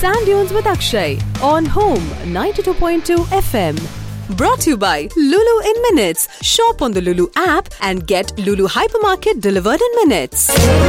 Sand Dunes with Akshay on Home 92.2 FM. Brought to you by Lulu in Minutes. Shop on the Lulu app and get Lulu Hypermarket delivered in minutes.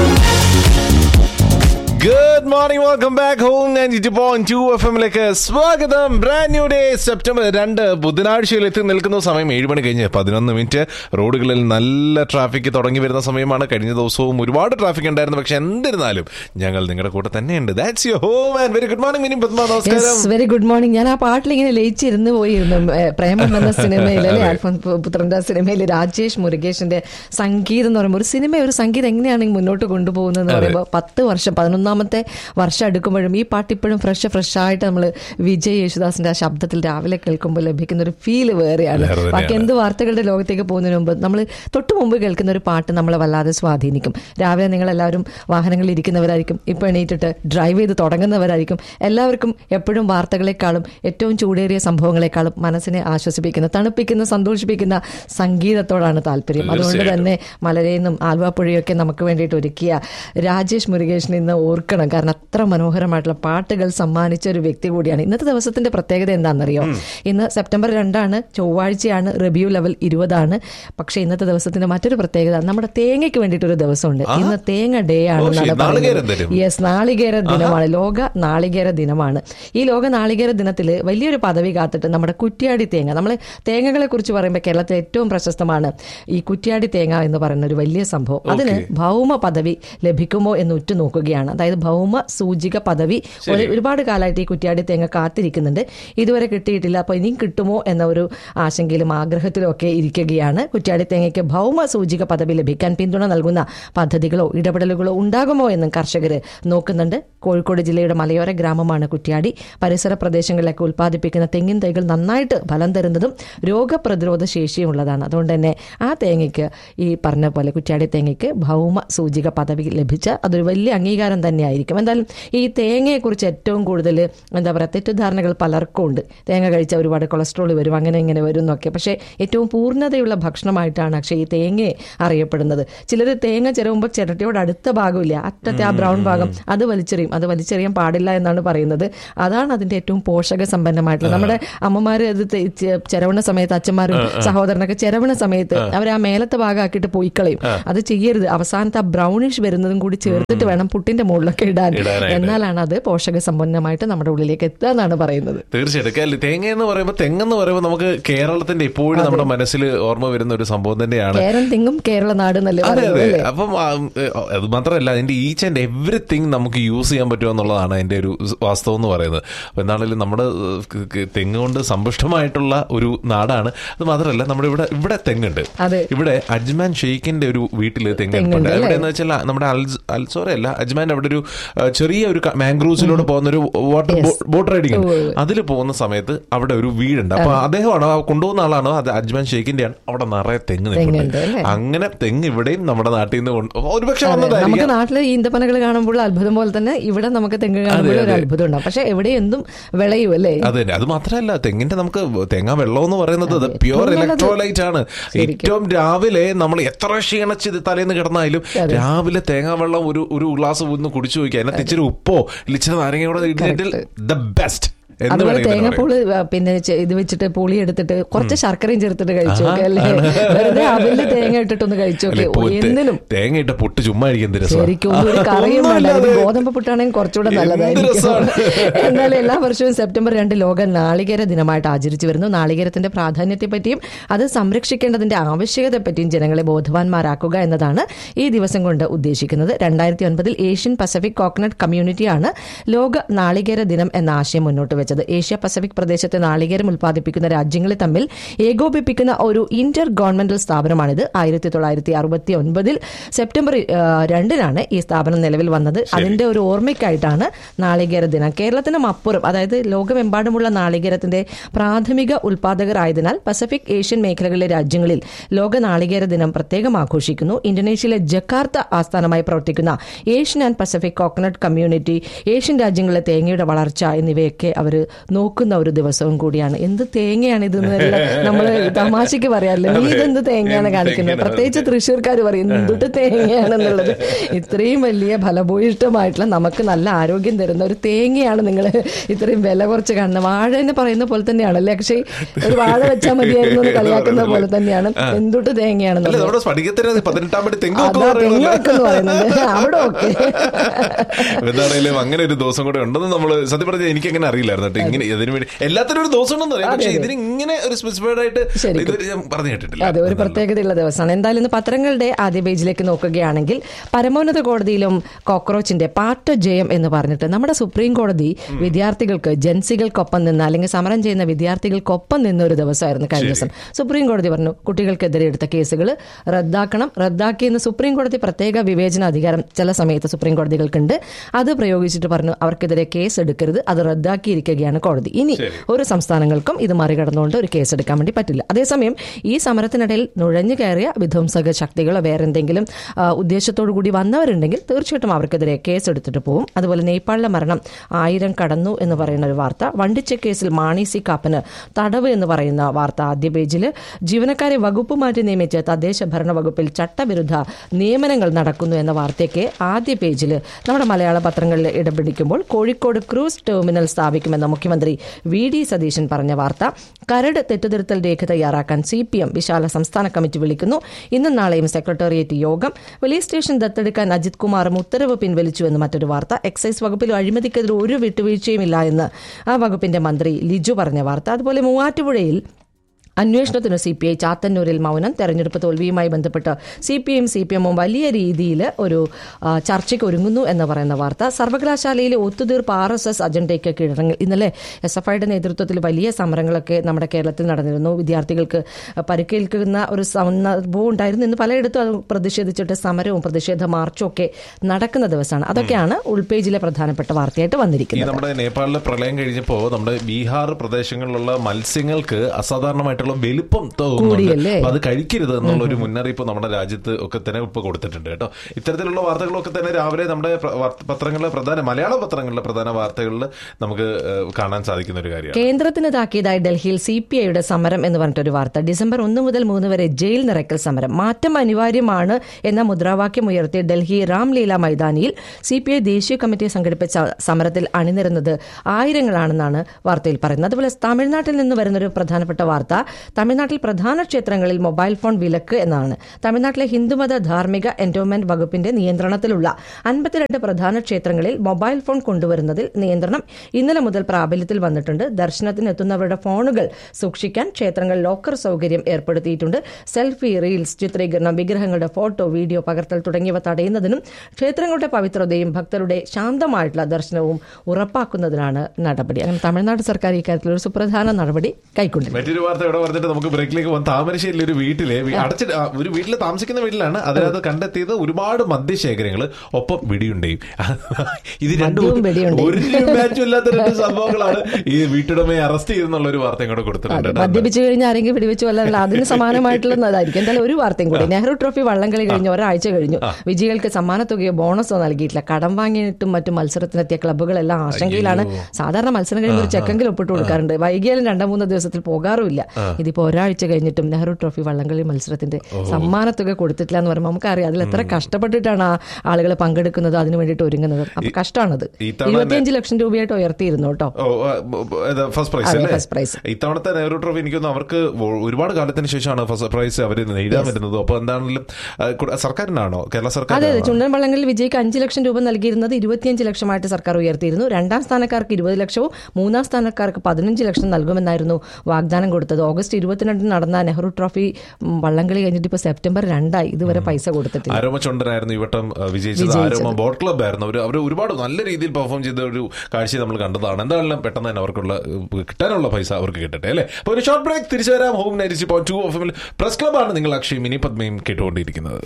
Good morning welcome back home ninety two point two F എമ്മിലേക്ക് സ്വാഗതം brand new day September രണ്ട് ബുധനാഴ്ചയിൽ എത്തി നിൽക്കുന്ന സമയം ഏഴ് മണി കഴിഞ്ഞ് പതിനൊന്ന് minute റോഡുകളിൽ നല്ല ട്രാഫിക് തുടങ്ങി വരുന്ന സമയമാണ് കഴിഞ്ഞ ദിവസവും ഒരുപാട് ട്രാഫിക് ഉണ്ടായിരുന്നു പക്ഷെ എന്നിരുന്നാലും ഞങ്ങൾ നിങ്ങളുടെ കൂടെ തന്നെയുണ്ട് that's your home and very good morning Mini Padma നമസ്കാരം വെരി ഗുഡ് മോർണിംഗ് ഞാൻ ആ പാട്ടിൽ ഇങ്ങനെ ലയിച്ചിരുന്ന് പോയിരുന്നു ഏ, പ്രേമം എന്ന സിനിമയിൽ അല്ലെ അൽഫോൻസ് പു- പുത്രന്റെ സിനിമയിൽ രാജേഷ് മുരുകേഷിന്റെ സംഗീതം എന്ന് പറയുമ്പോൾ ഒരു സിനിമ ഒരു സംഗീതം എങ്ങനെയാണ് മുന്നോട്ട് കൊണ്ടുപോകുന്നത് എന്ന് പറയുമ്പോൾ പത്ത് വർഷം പതിനൊന്നാമത്തെ വർഷം അടുക്കുമ്പോഴും ഈ പാട്ട് ഇപ്പോഴും ഫ്രഷ് ഫ്രഷ് ആയിട്ട് നമ്മൾ വിജയ് യേശുദാസിന്റെ ആ ശബ്ദത്തിൽ രാവിലെ കേൾക്കുമ്പോൾ ലഭിക്കുന്ന ഒരു ഫീല് വേറെയാണ് വേറെ തന്നെയാണ്. ബാക്കി എന്ത് വാർത്തകളുടെ ലോകത്തേക്ക് പോകുന്നതിന് മുമ്പ് നമ്മൾ തൊട്ട് മുമ്പ് കേൾക്കുന്ന ഒരു പാട്ട് നമ്മളെ വല്ലാതെ സ്വാധീനിക്കും രാവിലെ നിങ്ങൾ എല്ലാവരും വാഹനങ്ങളിൽ ഇരിക്കുന്നവരായിരിക്കും ഇപ്പൊ എണീറ്റിട്ട് ഡ്രൈവ് ചെയ്ത് തുടങ്ങുന്നവരായിരിക്കും എല്ലാവർക്കും എപ്പോഴും വാർത്തകളെക്കാളും ഏറ്റവും ചൂടേറിയ സംഭവങ്ങളെക്കാളും മനസ്സിനെ ആശ്വസിപ്പിക്കുന്ന തണുപ്പിക്കുന്ന സന്തോഷിപ്പിക്കുന്ന സംഗീതത്തോടാണ് താല്പര്യം അതുകൊണ്ട് തന്നെ മലരേന്നും ആൽവാപ്പുഴയൊക്കെ നമുക്ക് വേണ്ടിയിട്ട് ഒരുക്കിയ രാജേഷ് മുരുകേഷിനെ ഇന്ന് ഓർക്കണം കാരണം അത്ര മനോഹരമായിട്ടുള്ള പാട്ടുകൾ സമ്മാനിച്ച ഒരു വ്യക്തി കൂടിയാണ് ഇന്നത്തെ ദിവസത്തിന്റെ പ്രത്യേകത എന്താണെന്നറിയോ ഇന്ന് സെപ്റ്റംബർ രണ്ടാണ് ചൊവ്വാഴ്ചയാണ് റിവ്യൂ ലെവൽ ഇരുപതാണ് പക്ഷേ ഇന്നത്തെ ദിവസത്തിന്റെ മറ്റൊരു പ്രത്യേകത നമ്മുടെ തേങ്ങയ്ക്ക് വേണ്ടിയിട്ട് ഒരു ദിവസമുണ്ട് ഇന്ന് തേങ്ങ ഡേ ഓ, ശരി. ആണെന്നാണ് നാളികേരം പറയുന്നത് തരും. യെസ് നാളികേര ദിനമാണ് ലോക നാളികേര ദിനമാണ് ഈ ലോക നാളികേര ദിനത്തിൽ വലിയൊരു പദവി കാത്തിട്ട് നമ്മുടെ കുറ്റ്യാടി തേങ്ങ നമ്മൾ തേങ്ങകളെ കുറിച്ച് പറയുമ്പോൾ കേരളത്തിൽ ഏറ്റവും പ്രശസ്തമാണ് ഈ കുറ്റ്യാടി തേങ്ങ എന്ന് പറയുന്ന ഒരു വലിയ സംഭവം അതിന് ഭൗമ പദവി ലഭിക്കുമോ എന്ന് ഉറ്റുനോക്കുകയാണ് അതായത് ഭൗമ സൂചിക പദവി ഒരു- ഒരുപാട് കാലമായിട്ട് ഈ കുറ്റ്യാടി തേങ്ങ കാത്തിരിക്കുന്നുണ്ട് ഇതുവരെ കിട്ടിയിട്ടില്ല അപ്പോൾ ഇനിയും കിട്ടുമോ എന്ന ഒരു ആശങ്കയിലും ആഗ്രഹത്തിലും ഒക്കെ ഇരിക്കുകയാണ് കുറ്റ്യാടി തേങ്ങയ്ക്ക് ഭൗമ സൂചിക പദവി ലഭിക്കാൻ പിന്തുണ നൽകുന്ന പദ്ധതികളോ ഇടപെടലുകളോ ഉണ്ടാകുമോ എന്നും കർഷകർ നോക്കുന്നുണ്ട് കോഴിക്കോട് ജില്ലയുടെ മലയോര ഗ്രാമമാണ് കുറ്റ്യാടി പരിസര പ്രദേശങ്ങളിലൊക്കെ ഉൽപ്പാദിപ്പിക്കുന്ന തെങ്ങിൻ തൈകൾ നന്നായിട്ട് ഫലം തരുന്നതും രോഗപ്രതിരോധ ശേഷിയുള്ളതാണ് അതുകൊണ്ട് തന്നെ ആ തേങ്ങയ്ക്ക് ഈ പറഞ്ഞ പോലെ കുറ്റ്യാടി തേങ്ങയ്ക്ക് ഭൗമ സൂചിക പദവി ലഭിച്ച അതൊരു വലിയ അംഗീകാരം തന്നെയായിരിക്കും എന്തായാലും ഈ തേങ്ങയെക്കുറിച്ച് ഏറ്റവും കൂടുതൽ എന്താ പറയുക തെറ്റിദ്ധാരണകൾ പലർക്കും ഉണ്ട് തേങ്ങ കഴിച്ചാൽ ഒരുപാട് കൊളസ്ട്രോൾ വരും അങ്ങനെ ഇങ്ങനെ വരും എന്നൊക്കെ പക്ഷേ ഏറ്റവും പൂർണ്ണതയുള്ള ഭക്ഷണമായിട്ടാണ് അക്ഷയ് ഈ തേങ്ങയെ അറിയപ്പെടുന്നത് ചിലർ തേങ്ങ ചിരവുമ്പോൾ ചിരട്ടയോട് അടുത്ത ഭാഗമില്ല അറ്റത്തെ ആ ബ്രൗൺ ഭാഗം അത് വലിച്ചെറിയും അത് വലിച്ചെറിയാൻ പാടില്ല എന്നാണ് പറയുന്നത് അതാണ് അതിന്റെ ഏറ്റവും പോഷക സമ്പന്നമായിട്ടുള്ളത് നമ്മുടെ അമ്മമാര് അത് തെ- ചെ- ചിരവണ സമയത്ത് അച്ഛന്മാരും സഹോദരനൊക്കെ ചിരവണ സമയത്ത് അവർ ആ മേലത്തെ ഭാഗം ആക്കിയിട്ട് പോയിക്കളയും അത് ചെയ്യരുത് അവസാനത്തെ ആ ബ്രൗണിഷ് വരുന്നതും കൂടി ചേർത്തിട്ട് വേണം പുട്ടിന്റെ മുകളിലൊക്കെ ഇടാൻ ഇടാനായിട്ട്. എന്നാലാണ് അത് പോഷക സമ്പന്നമായിട്ട് നമ്മുടെ ഉള്ളിലേക്ക് എത്തുക എന്നാണ് പറയുന്നത് തീർച്ചയായിട്ടും അല്ലേ തേങ്ങ എന്ന് പറയുമ്പോൾ തെങ്ങെന്ന് പറയുമ്പോൾ നമുക്ക് കേരളത്തിന്റെ ഇപ്പോഴും നമ്മുടെ മനസ്സിൽ ഓർമ്മ വരുന്ന ഒരു സംഭവം തന്നെയാണ് കേരളം തിങ്ങും കേരള നാട് എന്നല്ലേ അതെ പറയുന്നത് അതെ അല്ലേ അപ്പം ആ, ഏ, അത് മാത്രമല്ല അതിന്റെ ഈച്ച് ആൻഡ് എവറിത്തിങ് നമുക്ക് യൂസ് ചെയ്യാൻ പറ്റുമോ എന്നുള്ളതാണ് അതിന്റെ ഒരു വാസ്തവം എന്ന് പറയുന്നത് അപ്പൊ എന്താണെങ്കിലും നമ്മുടെ ഏഹ്, ക- ക- തെങ്ങ് കൊണ്ട് സമ്പുഷ്ടമായിട്ടുള്ള ഒരു നാടാണ് അത് മാത്രമല്ല നമ്മുടെ ഇവിടെ ഇവിടെ തെങ്ങുണ്ട് അതെ. ഇവിടെ അജ്മാൻ ഷെയ്ഖിന്റെ ഒരു വീട്ടിൽ തെങ്ങ് തെങ്ങുണ്ട് ഇരിപ്പുണ്ട് അല്ലേ? എവിടെയെന്ന് വെച്ചാൽ നമ്മുടെ അൽസ് അൽസോറ അല്ല അജ്മാൻ അവിടെ ഒരു ആ, ചെറിയ ഒരു മാംഗ്രൂവ്സിലൂടെ പോകുന്ന ഒരു വാട്ടർ ബോട്ട് റൈഡിംഗ് ഉണ്ട് അതിൽ പോകുന്ന സമയത്ത് അവിടെ ഒരു വീടുണ്ട് അപ്പൊ അദ്ദേഹമാണ് ആ കൊണ്ടുപോകുന്ന ആളാണ് അത് അജ്മാൻ ഷെയ്ഖിന്റെയാണ് അവിടെ നിറയെ തെങ്ങ് തെങ്ങുണ്ട് നിൽപ്പുണ്ട് അല്ലേ? അങ്ങനെ തെങ്ങ് ഇവിടെയും നമ്മുടെ നാട്ടിൽ നിന്ന് കൊണ്ട് ഒരുപക്ഷെ അതെ. നമുക്ക് വന്നതായിരിക്കാം നാട്ടില് ഈന്തപ്പനകൾ കാണുമ്പോൾ അത്ഭുതം പോലെ തന്നെ ഇവിടെ നമുക്ക് തെങ്ങ് കാണുമ്പോൾ ഒരു അതെ. അത്ഭുതം ഉണ്ടാവും പക്ഷെ എവിടെ എന്തും വിളയും അല്ലേ അതെ അത് മാത്രമല്ല തെങ്ങിന്റെ നമുക്ക് തേങ്ങാ വെള്ളം എന്ന് പറയുന്നത് അത് പ്യുവർ ഏറ്റവും നല്ലത്. ഇലക്ട്രോലൈറ്റ് ആണ് ഏറ്റവും രാവിലെ നമ്മൾ എത്ര ക്ഷീണിച്ച് ഇത് തലേന്ന് കിടന്നാലും അതെ. രാവിലെ തേങ്ങാ വെള്ളം ഒരു ഒരു ഗ്ലാസ് ഒന്ന് കുടിച്ചു നോക്കി അതിനകത്ത് ഇച്ചിരി ഉപ്പോ ഇല്ല ഇച്ചിരി നാരങ്ങ കൂടെ ഇട്ടിട്ട് ദ ബെസ്റ്റ് എന്ന് അതുപോലെ വേണമെങ്കിൽ തന്നെ പറയാം. തേങ്ങാപ്പൂള് ആ, പിന്നെ ചെ- ഇത് വെച്ചിട്ട് പുളി എടുത്തിട്ട് കുറച്ച് ശർക്കരയും ചേർത്തിട്ട് കഴിച്ചു നോക്കെ അല്ലേ വെറുതെ അവല് തേങ്ങ ഇട്ടിട്ടൊന്ന് കഴിച്ചു അല്ലെ, നോക്കെ പോ- തേ- എന്തിനും തേങ്ങ ഇട്ട പൊട്ട് ചുമ്മാ കഴിക്കാൻ എന്ത് രസമാ. ശരിക്കും ഒന്നും ഒരു കറിയും വേണ്ട ഒന്നുമില്ലാതെ. ഇത് ഗോതമ്പ് പുട്ടാണെങ്കിൽ കുറച്ചുകൂടെ എന്ത് നല്ലതായിരിക്കും രസമാണ്. എന്നാൽ എല്ലാ വർഷവും സെപ്റ്റംബർ രണ്ട് ലോക നാളികേര ദിനമായിട്ട് ആചരിച്ചു വരുന്നു നാളികേരത്തിന്റെ പ്രാധാന്യത്തെ പറ്റിയും അത് സംരക്ഷിക്കേണ്ടതിന്റെ ആവശ്യകതയെ പറ്റിയും ജനങ്ങളെ ബോധവാന്മാരാക്കുക എന്നതാണ് ഈ ദിവസം കൊണ്ട് ഉദ്ദേശിക്കുന്നത് രണ്ടായിരത്തി ഒൻപതിൽ ഏഷ്യൻ പസഫിക് കോക്കനട്ട് കമ്മ്യൂണിറ്റിയാണ് ലോക നാളികേര ദിനം എന്ന ആശയം മുന്നോട്ട് വെച്ചത് ഏഷ്യ പസഫിക് പ്രദേശത്തെ നാളികേരം ഉൽപ്പാദിപ്പിക്കുന്ന രാജ്യങ്ങളെ തമ്മിൽ ഏകോപിപ്പിക്കുന്ന ഒരു ഇന്റർ ഗവൺമെന്റൽ സ്ഥാപനമാണിത് ആയിരത്തി തൊള്ളായിരത്തി അറുപത്തി ഒൻപതിൽ സെപ്റ്റംബർ ആ, രണ്ടിനാണ് ഈ സ്ഥാപനം നിലവിൽ വന്നത് അതിന്റെ ഒരു ഓർമ്മയ്ക്കായിട്ടാണ് നാളികേര ദിനം കേരളത്തിനും അപ്പുറം അതായത് ലോകമെമ്പാടുമുള്ള നാളികേരത്തിന്റെ പ്രാഥമിക ഉൽപാദകരായതിനാൽ പസഫിക് ഏഷ്യൻ മേഖലകളിലെ രാജ്യങ്ങളിൽ ലോക നാളികേര ദിനം പ്രത്യേകം ആഘോഷിക്കുന്നു ഇന്തോനേഷ്യയിലെ ജക്കാർത്ത ആസ്ഥാനമായി പ്രവർത്തിക്കുന്ന Asian and Pacific coconut community Asian രാജ്യങ്ങളിലെ തേങ്ങയുടെ വളർച്ച എന്നിവയൊക്കെ അവർ നോക്കുന്ന ഒരു ദിവസവും കൂടിയാണ് എന്ത് തേങ്ങയാണ് ഇതെന്ന് നമ്മൾ തമാശക്ക് പറയാറില്ല നീ ഇതെന്ത് തേങ്ങയാണ് എന്ത് കാണിക്കുന്നത് തേങ്ങയാണ് പ്രത്യേകിച്ച് തൃശ്ശൂർക്കാർ പറയും എന്തുട്ട് തേങ്ങയാണെന്നുള്ളത് ഇത്രയും വലിയ ഫലഭൂയിഷ്ടമായിട്ടുള്ള നമുക്ക് നല്ല ആരോഗ്യം തരുന്ന ഒരു തേങ്ങയാണ് നിങ്ങൾ ഇത്രയും വില കുറച്ച് കാണുന്നത് വാഴ എന്ന് പറയുന്ന പോലെ തന്നെയാണല്ലേ പക്ഷേ ഒരു വാഴ വെച്ചാൽ മതിയായിരുന്നു എന്ന് കളിയാക്കുന്ന പോലെ തന്നെയാണ് എന്തുട്ട് അല്ല തേങ്ങയാണെന്നുള്ളത് നമ്മുടെ സ്ഫടികത്തിന് പതിനെട്ടാം പടി തെങ്ങ് വെക്കും അതാ എന്ന് തെങ്ങ് പറയുന്നത്. വെക്കെന്ന് പറയുന്നത് അവിടെ ഓക്കെ എന്താണെങ്കിലും അങ്ങനെ ഒരു ദിവസം കൂടെ ഉണ്ടെന്ന് നമ്മൾ സത്യം പറഞ്ഞാൽ എനിക്ക് അങ്ങനെ അറിയില്ലായിരുന്നു കേട്ടോ ഇങ്ങനെ ഇതിനു വേണ്ടി എല്ലാത്തിനും ഒരു ദിവസം ഉണ്ടെന്ന് അറിയാം പക്ഷെ ഇതിന് ഇങ്ങനെ ഒരു സ്പെസിഫൈഡ് ആയിട്ട് ശരിക്കും. ഇത് ഞാൻ പറഞ്ഞു കേട്ടിട്ടില്ല അതെ ഒരു പ്രത്യേകതയുള്ള ദിവസമാണ് എന്തായാലും ഇന്ന് പത്രങ്ങളുടെ ആദ്യ പേജിലേക്ക് നോക്കുകയാണെങ്കിൽ പരമോന്നത കോടതിയിലും കോക്രോച്ചിന്റെ പാറ്റ ജയം എന്ന് പറഞ്ഞിട്ട് നമ്മുടെ സുപ്രീം കോടതി വിദ്യാർത്ഥികൾക്ക് ജൻസികൾക്കൊപ്പം നിന്ന് അല്ലെങ്കിൽ സമരം ചെയ്യുന്ന വിദ്യാർത്ഥികൾക്കൊപ്പം നിന്ന ഒരു ദിവസമായിരുന്നു കഴിഞ്ഞ ദിവസം സുപ്രീം കോടതി പറഞ്ഞു കുട്ടികൾക്കെതിരെ എടുത്ത കേസുകൾ റദ്ദാക്കണം റദ്ദാക്കിയെന്ന് സുപ്രീം കോടതി പ്രത്യേക വിവേചന അധികാരം ചില സമയത്ത് സുപ്രീം കോടതികൾക്കുണ്ട് അത് പ്രയോഗിച്ചിട്ട് പറഞ്ഞു അവർക്കെതിരെ കേസ് എടുക്കരുത് അത് റദ്ദാക്കിയിരിക്കുകയാണ് കോടതി ഇനി ഒരു സംസ്ഥാനങ്ങൾക്കും ഇത് മറികടന്നുകൊണ്ട് ഒരു കേസ് എടുക്കാൻ വേണ്ടി പറ്റില്ല അതേസമയം ഈ സമരത്തിനിടയിൽ നുഴഞ്ഞു കയറിയ വിധ്വംസക ശക്തികളോ വേറെ എന്തെങ്കിലും ആ, ഉദ്ദേശത്തോടു കൂടി വന്നവരുണ്ടെങ്കിൽ തീർച്ചയായിട്ടും അവർക്കെതിരെ കേസ് എടുത്തിട്ട് പോകും അതുപോലെ നേപ്പാളിലെ മരണം ആയിരം കടന്നു എന്ന് പറയുന്ന ഒരു വാർത്ത വണ്ടിച്ച കേസിൽ മാണി സി കാപ്പന് തടവ് എന്ന് പറയുന്ന വാർത്ത ആദ്യ പേജിൽ ജീവനക്കാരെ വകുപ്പ് മാറ്റി നിയമിച്ച് തദ്ദേശ ഭരണ വകുപ്പിൽ ചട്ടവിരുദ്ധ നിയമനങ്ങൾ നടക്കുന്നു എന്ന വാർത്തയൊക്കെ ആദ്യ പേജിൽ നമ്മുടെ മലയാള പത്രങ്ങളിൽ ഇടപിടിക്കുമ്പോൾ കോഴിക്കോട് ക്രൂസ് ടെർമിനൽ സ്ഥാപിക്കുമെന്ന മുഖ്യമന്ത്രി വി ഡി സതീശൻ പറഞ്ഞ വാർത്ത കരട് തെറ്റുതിരുത്തൽ രേഖ തയ്യാറാക്കാൻ സി പി എം വിശാല സംസ്ഥാന കമ്മിറ്റി വിളിക്കുന്നു ഇന്നും നാളെയും സെക്രട്ടേറിയറ്റ് യോഗം പോലീസ് സ്റ്റേഷൻ ദത്തെടുക്കാൻ അജിത് കുമാറും ഉത്തരവ് പിൻവലിച്ചു എന്ന് മറ്റൊരു വാർത്ത എക്സൈസ് വകുപ്പിൽ അഴിമതിക്കെതിരെ ഒരു വിട്ടുവീഴ്ചയുമില്ല എന്ന് ആ വകുപ്പിന്റെ മന്ത്രി ലിജു പറഞ്ഞ വാർത്ത അതുപോലെ മൂവാറ്റുപുഴയിൽ അന്വേഷണത്തിന് സി പി ഐ ചാത്തന്നൂരിൽ മൗനം തെരഞ്ഞെടുപ്പ് തോൽവിയുമായി ബന്ധപ്പെട്ട് C P M C P എമ്മും വലിയ രീതിയിൽ ഒരു ആ, ചർച്ചയ്ക്ക് ഒരുങ്ങുന്നു എന്ന് പറയുന്ന വാർത്ത സർവകലാശാലയിലെ ഒത്തുതീർപ്പ് ആർ എസ് എസ് അജണ്ടയ്ക്ക് കീഴടങ്ങി ഇന്നലെ എസ് എഫ് ഐയുടെ നേതൃത്വത്തിൽ വലിയ സമരങ്ങളൊക്കെ നമ്മുടെ കേരളത്തിൽ നടന്നിരുന്നു വിദ്യാർത്ഥികൾക്ക് പരിക്കേൽക്കുന്ന ഒരു സന്ദർഭവും ഉണ്ടായിരുന്നു ഇന്ന് പലയിടത്തും അത് പ്രതിഷേധിച്ചിട്ട് സമരവും പ്രതിഷേധ മാർച്ചും ഒക്കെ നടക്കുന്ന ദിവസമാണ് അതൊക്കെയാണ് ഉൾപേജിലെ പ്രധാനപ്പെട്ട വാർത്തയായിട്ട് ഈ വന്നിരിക്കുന്നത് നമ്മുടെ നേപ്പാളിലെ പ്രളയം കഴിഞ്ഞപ്പോ നമ്മുടെ ബീഹാർ പ്രദേശങ്ങളിലുള്ള മത്സ്യങ്ങൾക്ക് അസാധാരണമായിട്ടുള്ള വലിപ്പം തോന്നുന്നുണ്ട് കൂടിയല്ലേ? അപ്പൊ അത് കഴിക്കരുത് എന്നുള്ള ഒരു മുന്നറിയിപ്പ് നമ്മുടെ രാജ്യത്ത് ഒക്കെ തന്നെ ഇപ്പൊ കൊടുത്തിട്ടുണ്ട് കേട്ടോ ഇത്തരത്തിലുള്ള വാർത്തകളൊക്കെ തന്നെ രാവിലെ നമ്മുടെ പ്ര- വാർത്ത- പത്രങ്ങളിലെ പ്രധാന മലയാള പത്രങ്ങളിലെ പ്രധാന വാർത്തകളിൽ നമുക്ക് ഏഹ്, കാണാൻ സാധിക്കുന്ന ഒരു കാര്യമാണ് കേന്ദ്രത്തിന് താക്കീതായി ഡൽഹിയിൽ സി പി ഐയുടെ സമരം എന്ന് പറഞ്ഞിട്ടൊരു വാർത്ത ഡിസംബർ ഒന്ന് മുതൽ മൂന്ന് വരെ ജയിൽ നിറയ്ക്കൽ സമരം മാറ്റം അനിവാര്യമാണ് എന്ന മുദ്രാവാക്യം ഉയർത്തി ഡൽഹി രാംലീല മൈതാനിയിൽ സി പി ഐ ദേശീയ കമ്മിറ്റി സംഘടിപ്പിച്ച സമരത്തിൽ അണിനിരുന്നത് ആയിരങ്ങളാണെന്നാണ് വാർത്തയിൽ പറയുന്നത് അതുപോലെ തമിഴ്നാട്ടിൽ നിന്ന് വരുന്നൊരു പ്രധാനപ്പെട്ട വാർത്ത തമിഴ്നാട്ടിൽ പ്രധാന ക്ഷേത്രങ്ങളിൽ മൊബൈൽ ഫോൺ വിലക്ക് എന്നാണ് തമിഴ്നാട്ടിലെ ഹിന്ദുമത ധാർമ്മിക എൻഡോമെന്റ് വകുപ്പിന്റെ നിയന്ത്രണത്തിലുള്ള അൻപത്തിരണ്ട് പ്രധാന ക്ഷേത്രങ്ങളിൽ മൊബൈൽ ഫോൺ കൊണ്ടുവരുന്നതിൽ നിയന്ത്രണം ഇന്നലെ മുതൽ പ്രാബല്യത്തിൽ വന്നിട്ടുണ്ട് ദർശനത്തിന് എത്തുന്നവരുടെ ഫോണുകൾ സൂക്ഷിക്കാൻ ക്ഷേത്രങ്ങൾ ലോക്കർ സൗകര്യം ഏർപ്പെടുത്തിയിട്ടുണ്ട് സെൽഫി റീൽസ് ചിത്രീകരണം വിഗ്രഹങ്ങളുടെ ഫോട്ടോ വീഡിയോ പകർത്തൽ തുടങ്ങിയവ തടയുന്നതിനും ക്ഷേത്രങ്ങളുടെ പവിത്രതയും ഭക്തരുടെ ശാന്തമായിട്ടുള്ള ദർശനവും ഉറപ്പാക്കുന്നതിനാണ് നടപടി അങ്ങനെ തമിഴ്നാട് സർക്കാർ ഇക്കാര്യത്തിൽ ഒരു സുപ്രധാന നടപടി കൈക്കൊണ്ടിരുന്നു മറ്റൊരു വാർത്ത ഇവിടെ പറഞ്ഞിട്ട് നമുക്ക് ബ്രേക്കിലേക്ക് പോകാം താമരശ്ശേരിയിലെ ഒരു വീട്ടിലെ വി- അടച്ചിട്ട് ആ, ഒരു വീട്ടിൽ താമസിക്കുന്ന വീട്ടിലാണ് അതിനകത്ത് കണ്ടെത്തിയത് ഒരുപാട് മദ്യശേഖരങ്ങൾ ഒപ്പം വെടിയുണ്ടയും ഇത് രണ്ടും മദ്യവും വെടിയുണ്ടയും. ഒരു മാച്ചും ഇല്ലാത്ത രണ്ട് സംഭവങ്ങളാണ് ഈ വീട്ടുടമയെ അറസ്റ്റ് ചെയ്തെന്നുള്ള ഒരു വാർത്ത ഇങ്ങോട്ട് കൊടുത്തിട്ടുണ്ട് കേട്ടോ. മദ്യപിച്ചു കഴിഞ്ഞാൽ ആരെങ്കിലും വെടിവെച്ചു വല്ല അതിന് സമാനമായിട്ടുള്ളതായിരിക്കും എന്തായാലും ഒരു വാർത്തയും കൂടി നെഹ്റു ട്രോഫി വള്ളംകളി കഴിഞ്ഞ് ഒരാഴ്ച കഴിഞ്ഞു വിജയികൾക്ക് സമ്മാനത്തുകയോ ബോണസോ നൽകിയിട്ടില്ല കടം വാങ്ങിയിട്ടും മറ്റു മത്സരത്തിനെത്തിയ ക്ലബ്ബുകളെല്ലാം ആശങ്കയിലാണ് സാധാരണ മത്സരം കഴിയുമ്പോൾ ഒരു ചെക്കെങ്കിലും ഒപ്പിട്ട് കൊടുക്കാറുണ്ട് വൈകിയാലും രണ്ടോ മൂന്നോ ദിവസത്തിൽ പോകാറുമില്ല ഇതിപ്പോ ഒരാഴ്ച കഴിഞ്ഞിട്ടും നെഹ്റു ട്രോഫി വള്ളംകളി മത്സരത്തിന്റെ സമ്മാനത്തുക കൊടുത്തിട്ടില്ല എന്ന് പറയുമ്പോൾ നമുക്കറിയാം അതിൽ എത്ര കഷ്ടപ്പെട്ടിട്ടാണ് ആ ആളുകൾ പങ്കെടുക്കുന്നത് അതിന് വേണ്ടിയിട്ട് ഒരുങ്ങുന്നത് അപ്പൊ കഷ്ടമാണത് ഈ തവണ ഇരുപത്തിയഞ്ച് ലക്ഷം രൂപയായിട്ട് ഉയർത്തിയിരുന്നു കേട്ടോ ഓ ഫസ്റ്റ് പ്രൈസ് അതെ, അല്ലേ first prize. ഇത്തവണത്തെ നെഹ്റു ട്രോഫി എനിക്കൊന്ന് അവർക്ക് ഒ- ഒരുപാട് കാലത്തിന് ശേഷമാണ് ഫസ്റ്റ് പ്രൈസ് അവർ നേടാൻ വരുന്നത് അപ്പൊ എന്താണെങ്കിലും ആ, കു- സർക്കാരിനാണോ കേരള സർക്കാർ അതെ അതെ ചുണ്ടൻ വള്ളങ്ങളിൽ വിജയ്ക്ക് അഞ്ച് ലക്ഷം രൂപ നൽകിയിരുന്നത് ഇരുപത്തിയഞ്ച് ലക്ഷമായിട്ട് സർക്കാർ ഉയർത്തിയിരുന്നു രണ്ടാം സ്ഥാനക്കാർക്ക് ഇരുപത് ലക്ഷവും മൂന്നാം സ്ഥാനക്കാർക്ക് പതിനഞ്ച് ലക്ഷം നൽകുമെന്നായിരുന്നു വാഗ്ദാനം കൊടുത്തത് ഓഗസ്റ്റ് ഇരുപത്തിരണ്ടിന് നടന്ന നെഹ്റു ട്രോഫി ഉം, വള്ളംകളി കഴിഞ്ഞിട്ട് ഇപ്പൊ സെപ്റ്റംബർ രണ്ടായി ഇതുവരെ പൈസ കൊടുത്തിട്ടില്ല ആരോമ ചുണ്ടനായിരുന്നു ഈ വട്ടം ആ, വിജയിച്ചത് ആരോമ ബോട്ട് ക്ലബ് ആയിരുന്നു അവർ അവർ ഒരുപാട് നല്ല രീതിയിൽ പെർഫോം ചെയ്ത ഒരു കാഴ്ച നമ്മൾ കണ്ടതാണ് എന്തായാലും പെട്ടെന്ന് തന്നെ അവർക്കുള്ള ഏഹ്, കിട്ടാനുള്ള പൈസ അവർക്ക് കിട്ടട്ടെ അല്ലേ അപ്പോൾ ഒരു ഷോർട്ട് ബ്രേക്ക് തിരിച്ചു വരാം home ninety point two F എമ്മിൽ പ്രസ് ക്ലബാണ് നിങ്ങൾ അക്ഷയ് മിനി പത്മയും കേട്ടുകൊണ്ടിരിക്കുന്നത്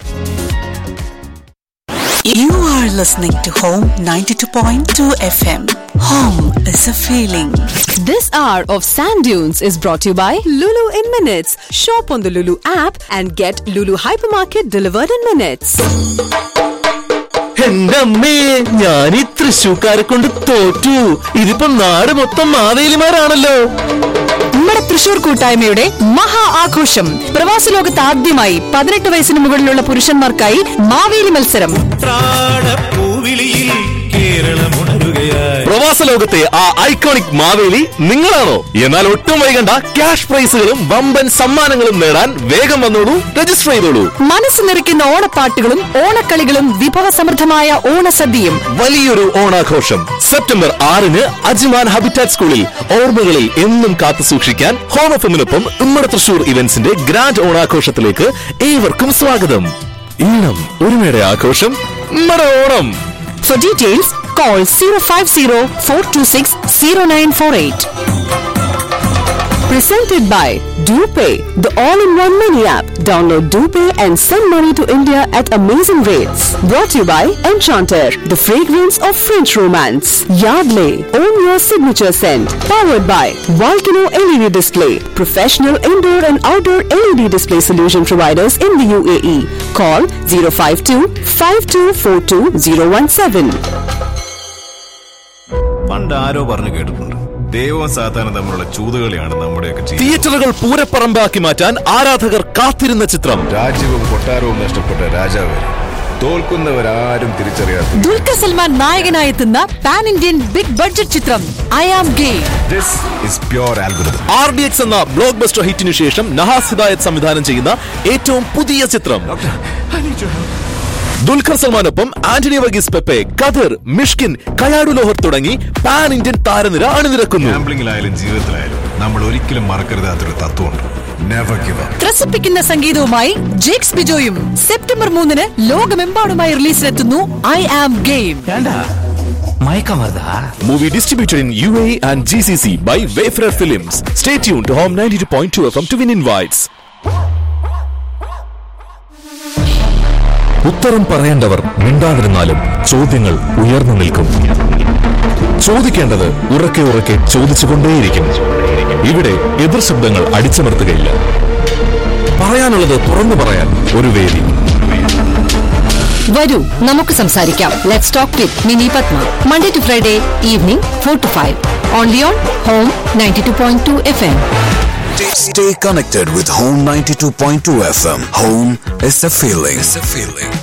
You are listening to Home 92.2 FM. Home is a feeling. This hour of Sand Dunes is brought to you by Lulu in Minutes. Shop on the Lulu app and get Lulu Hypermarket delivered in minutes. എന്റെ അമ്മേ ഞാൻ ഈ തൃശ്ശൂക്കാരെ കൊണ്ട് തോറ്റു ഇതിപ്പോ നാട് മൊത്തം മാവേലിമാരാണല്ലോ നമ്മുടെ തൃശൂർ കൂട്ടായ്മയുടെ മഹാ ആഘോഷം പ്രവാസ ലോകത്ത് ആദ്യമായി പതിനെട്ട് വയസ്സിന് മുകളിലുള്ള പുരുഷന്മാർക്കായി മാവേലി മത്സരം പൂവിളിയിൽ കേരളമുണരുകയായി പ്രവാസ ലോകത്തെ ആ ഐക്കോണിക് മാവേലി നിങ്ങളാണോ എന്നാൽ ഒട്ടും വൈകണ്ട ക്യാഷ് പ്രൈസുകളും വമ്പൻ സമ്മാനങ്ങളും നേടാൻ വേഗം വന്നോളൂ രജിസ്റ്റർ ചെയ്തോളൂ മനസ്സ് നിറയ്ക്കുന്ന ഓണപ്പാട്ടുകളും ഓണക്കളികളും വിഭവസമൃദ്ധമായ ഓണസദ്യയും വലിയൊരു ഓണാഘോഷം സെപ്റ്റംബർ ആറിന് അജ്മാൻ ഹാബിറ്റാറ്റ് സ്കൂളിൽ ഓർമ്മകളിൽ എന്നും കാത്തു സൂക്ഷിക്കാൻ ഹോം എഫിനൊപ്പം ഉമ്മറ തൃശൂർ ഇവന്റ്സിന്റെ ഗ്രാൻഡ് ഓണാഘോഷത്തിലേക്ക് ഏവർക്കും സ്വാഗതം ഈണം ഒരുമയുടെ ആഘോഷം ഉമ്മറ Onam For details, call 050-426-0948. Presented by DuPay, the all-in-one mini app. Download DuPay and send money to India at amazing rates. Brought to you by Enchanter, the fragrance of French romance. Yardley, own your signature scent. Powered by Volcano LED Display, professional indoor and outdoor LED display solution providers in the UAE. Call 052-5242-017. പണ്ട് ആരോ പറഞ്ഞു കേട്ടിട്ടുണ്ട് ദൈവവും സാത്താനും തമ്മിലുള്ള ചൂതുകളിയാണ് നമ്മുടെയൊക്കെ ജീവിതം തിയേറ്ററുകൾ പൂരപ്പറമ്പാക്കി മാറ്റാൻ ആരാധകർ കാത്തിരുന്ന ചിത്രം രാജ്യവും കൊട്ടാരവും നഷ്ടപ്പെട്ട രാജാവ് തോൽക്കുന്നവരാരും തിരിച്ചറിയാത്ത ദുൽഖർ സൽമാൻ നായകനായെത്തുന്ന പാൻ ഇന്ത്യൻ ബിഗ് ബഡ്ജറ്റ് ചിത്രം I am game this is pure algorithm R D X എന്ന ബ്ലോക്ക് ബസ്റ്റർ ഹിറ്റിനു ശേഷം നഹാസ് ഹിദായത് സംവിധാനം ചെയ്യുന്ന ഏറ്റവും പുതിയ ചിത്രം ദുൽഖർ സൽമാനൊപ്പം ആന്റണി വർഗീസ് പെപ്പെ കഥർ മിഷ്കിൻ കയാടു ലോഹർ തുടങ്ങി പാൻ ഇന്ത്യൻ താരനിര അണിനിരക്കുന്നു ഗാംബ്ലിംഗിലായാലും ജീവിതത്തിലായാലും നമ്മൾ ഒരിക്കലും മറക്കരുതാത്തൊരു തത്വമുണ്ട് നെവർ ഗിവ് അപ്പ് ത്രസിപ്പിക്കുന്ന സംഗീതവുമായി ജേക്സ് ബിജോയും സെപ്റ്റംബർ മൂന്നിന് ലോകമെമ്പാടുമായി റിലീസിലെത്തുന്നു I am game movie distributed in U A and G C C by Wayfarer films stay tune to home ninety two point two F to win invites ഉത്തരം പറയേണ്ടവർ മിണ്ടാതിരുന്നാലും ചോദ്യങ്ങൾ ഉയർന്നു നിൽക്കും ചോദിക്കേണ്ടത് ഉറക്കെ ഉറക്കെ ചോദിച്ചുകൊണ്ടേയിരിക്കും ഇവിടെ എതിർ ശബ്ദങ്ങൾ അടിച്ചമർത്തുകയില്ല പറയാനുള്ളത് തുറന്നു പറയാൻ ഒരു വേദി വരൂ നമുക്ക് സംസാരിക്കാം let's talk with Mini Padma Monday to Friday evening four to five only on home ninety two point two F M Stay connected with Home 92.2 FM. Home is a feeling. It's a feeling.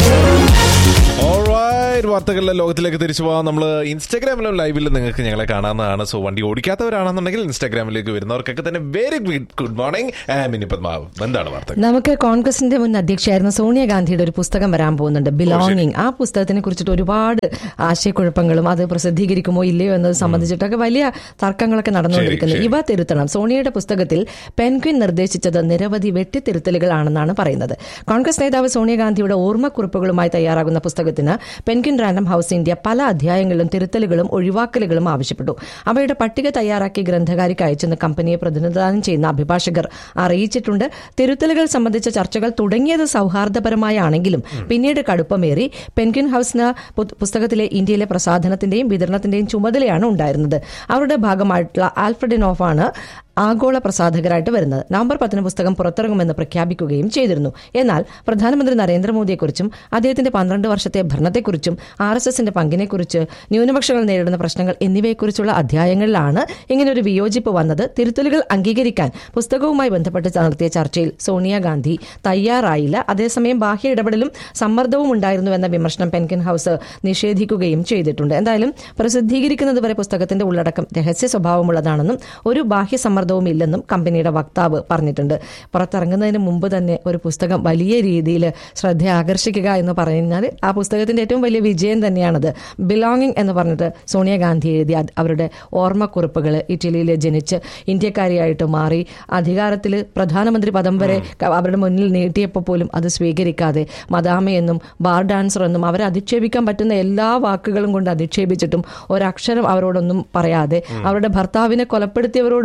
Alright, വാർത്തകളിലെ ലോകത്തിലേക്ക് തിരിച്ചു പോകാം നമ്മൾ ഇൻസ്റ്റാഗ്രാമിലും ലൈവിലും നിങ്ങൾക്ക് ഞങ്ങളെ കാണാവുന്നതാണ് so വണ്ടി ഓടിക്കാത്തവരാണെന്നുണ്ടെങ്കിൽ ഇൻസ്റ്റാഗ്രാമിലേക്ക് വരുന്നവർക്കൊക്കെ തന്നെ വെരി ഗുഡ് മോർണിംഗ് മിനി പത്മാവ് എന്താണ് വാർത്ത നമുക്ക് കോൺഗ്രസിന്റെ മുൻ അധ്യക്ഷയായിരുന്ന സോണിയാഗാന്ധിയുടെ ഒരു പുസ്തകം വരാൻ പോകുന്നുണ്ട് ബിലോങ്ങിങ് ആ പുസ്തകത്തിനെ കുറിച്ചിട്ട് ഒരുപാട് ആശയക്കുഴപ്പങ്ങളും അത് പ്രസിദ്ധീകരിക്കുമോ ഇല്ലയോ എന്നത് സംബന്ധിച്ചിട്ടൊക്കെ വലിയ തർക്കങ്ങളൊക്കെ നടന്നുകൊണ്ടിരിക്കുന്നു ശരി, ശരി. ഇവ തിരുത്തണം സോണിയയുടെ പുസ്തകത്തിൽ പെൻഗ്വിൻ നിർദ്ദേശിച്ചത് നിരവധി വെട്ടിത്തിരുത്തലുകളാണെന്നാണ് പറയുന്നത് കോൺഗ്രസ് നേതാവ് സോണിയാഗാന്ധിയുടെ ഓർമ്മക്കുറിപ്പുകളുമായി തയ്യാറാകുന്ന പുസ്തകത്തിന് പെൻഗ്വിൻ റാൻഡം ഹൌസ് ഇന്ത്യ പല അധ്യായങ്ങളിലും തിരുത്തലുകളും ഒഴിവാക്കലുകളും ആവശ്യപ്പെട്ടു അവയുടെ പട്ടിക തയ്യാറാക്കി ഗ്രന്ഥകാരിക്ക് അയച്ചെന്ന് കമ്പനിയെ പ്രതിനിധാനം ചെയ്യുന്ന അഭിഭാഷകർ അറിയിച്ചിട്ടുണ്ട് തിരുത്തലുകൾ സംബന്ധിച്ച ചർച്ചകൾ തുടങ്ങിയത് സൗഹാർദ്ദപരമായാണെങ്കിലും പിന്നീട് കടുപ്പമേറി പെൻഗ്വിൻ ഹൌസിന് പു- പുസ്തകത്തിലെ ഇന്ത്യയിലെ പ്രസാധനത്തിന്റെയും വിതരണത്തിന്റെയും ചുമതലയാണ് ഉണ്ടായിരുന്നത് അവരുടെ ഭാഗമായിട്ടുള്ള ആൽഫ്രഡിനോഫാണ് ആഗോള പ്രസാധകരായിട്ട് വരുന്നത് നവംബർ പത്തിന് പുസ്തകം പുറത്തിറങ്ങുമെന്ന് പ്രഖ്യാപിക്കുകയും ചെയ്തിരുന്നു എന്നാൽ പ്രധാനമന്ത്രി നരേന്ദ്രമോദിയെക്കുറിച്ചും അദ്ദേഹത്തിന്റെ പന്ത്രണ്ട് വർഷത്തെ ഭരണത്തെക്കുറിച്ചും ആർ എസ് എസിന്റെ പങ്കിനെക്കുറിച്ച് ന്യൂനപക്ഷങ്ങൾ നേരിടുന്ന പ്രശ്നങ്ങൾ എന്നിവയെക്കുറിച്ചുള്ള അധ്യായങ്ങളിലാണ് ഇങ്ങനൊരു വിയോജിപ്പ് വന്നത് തിരുത്തലുകൾ അംഗീകരിക്കാൻ പുസ്തകവുമായി ബന്ധപ്പെട്ട് നടത്തിയ ചർച്ചയിൽ സോണിയാഗാന്ധി തയ്യാറായില്ല അതേസമയം ബാഹ്യ ഇടപെടലും സമ്മർദ്ദവും ഉണ്ടായിരുന്നുവെന്ന വിമർശനം പെൻകിൻ ഹൌസ് നിഷേധിക്കുകയും ചെയ്തിട്ടുണ്ട് എന്തായാലും പ്രസിദ്ധീകരിക്കുന്നതുവരെ പുസ്തകത്തിന്റെ ഉള്ളടക്കം രഹസ്യ സ്വഭാവമുള്ളതാണെന്നും ഒരു ബാഹ്യ സമ്മർദ്ദവും ഇല്ലെന്നും കമ്പനിയുടെ വക്താവ് പറഞ്ഞിട്ടുണ്ട് പുറത്തിറങ്ങുന്നതിന് മുമ്പ് തന്നെ ഒരു പുസ്തകം വലിയ രീതിയിൽ ശ്രദ്ധ ആകർഷിക്കുക എന്ന് പറഞ്ഞാൽ ആ പുസ്തകത്തിന്റെ ഏറ്റവും വലിയ വിജയം തന്നെയാണത് ബിലോങ്ങിങ് എന്ന് പറഞ്ഞിട്ട് സോണിയാഗാന്ധി എഴുതിയ അത് അവരുടെ ഓർമ്മക്കുറിപ്പുകൾ ഇറ്റലിയിൽ ജനിച്ച് ഇന്ത്യക്കാരിയായിട്ട് മാറി അധികാരത്തിൽ പ്രധാനമന്ത്രി പദം വരെ ക- അവരുടെ മുന്നിൽ നീട്ടിയപ്പോൾ പോലും അത് സ്വീകരിക്കാതെ മദാമയെന്നും ബാർ ഡാൻസർ എന്നും അവരെ അധിക്ഷേപിക്കാൻ പറ്റുന്ന എല്ലാ വാക്കുകളും കൊണ്ട് അധിക്ഷേപിച്ചിട്ടും ഒരക്ഷരം അവരോടൊന്നും പറയാതെ അവരുടെ ഭർത്താവിനെ കൊലപ്പെടുത്തിയവരോട് പോലും അവർ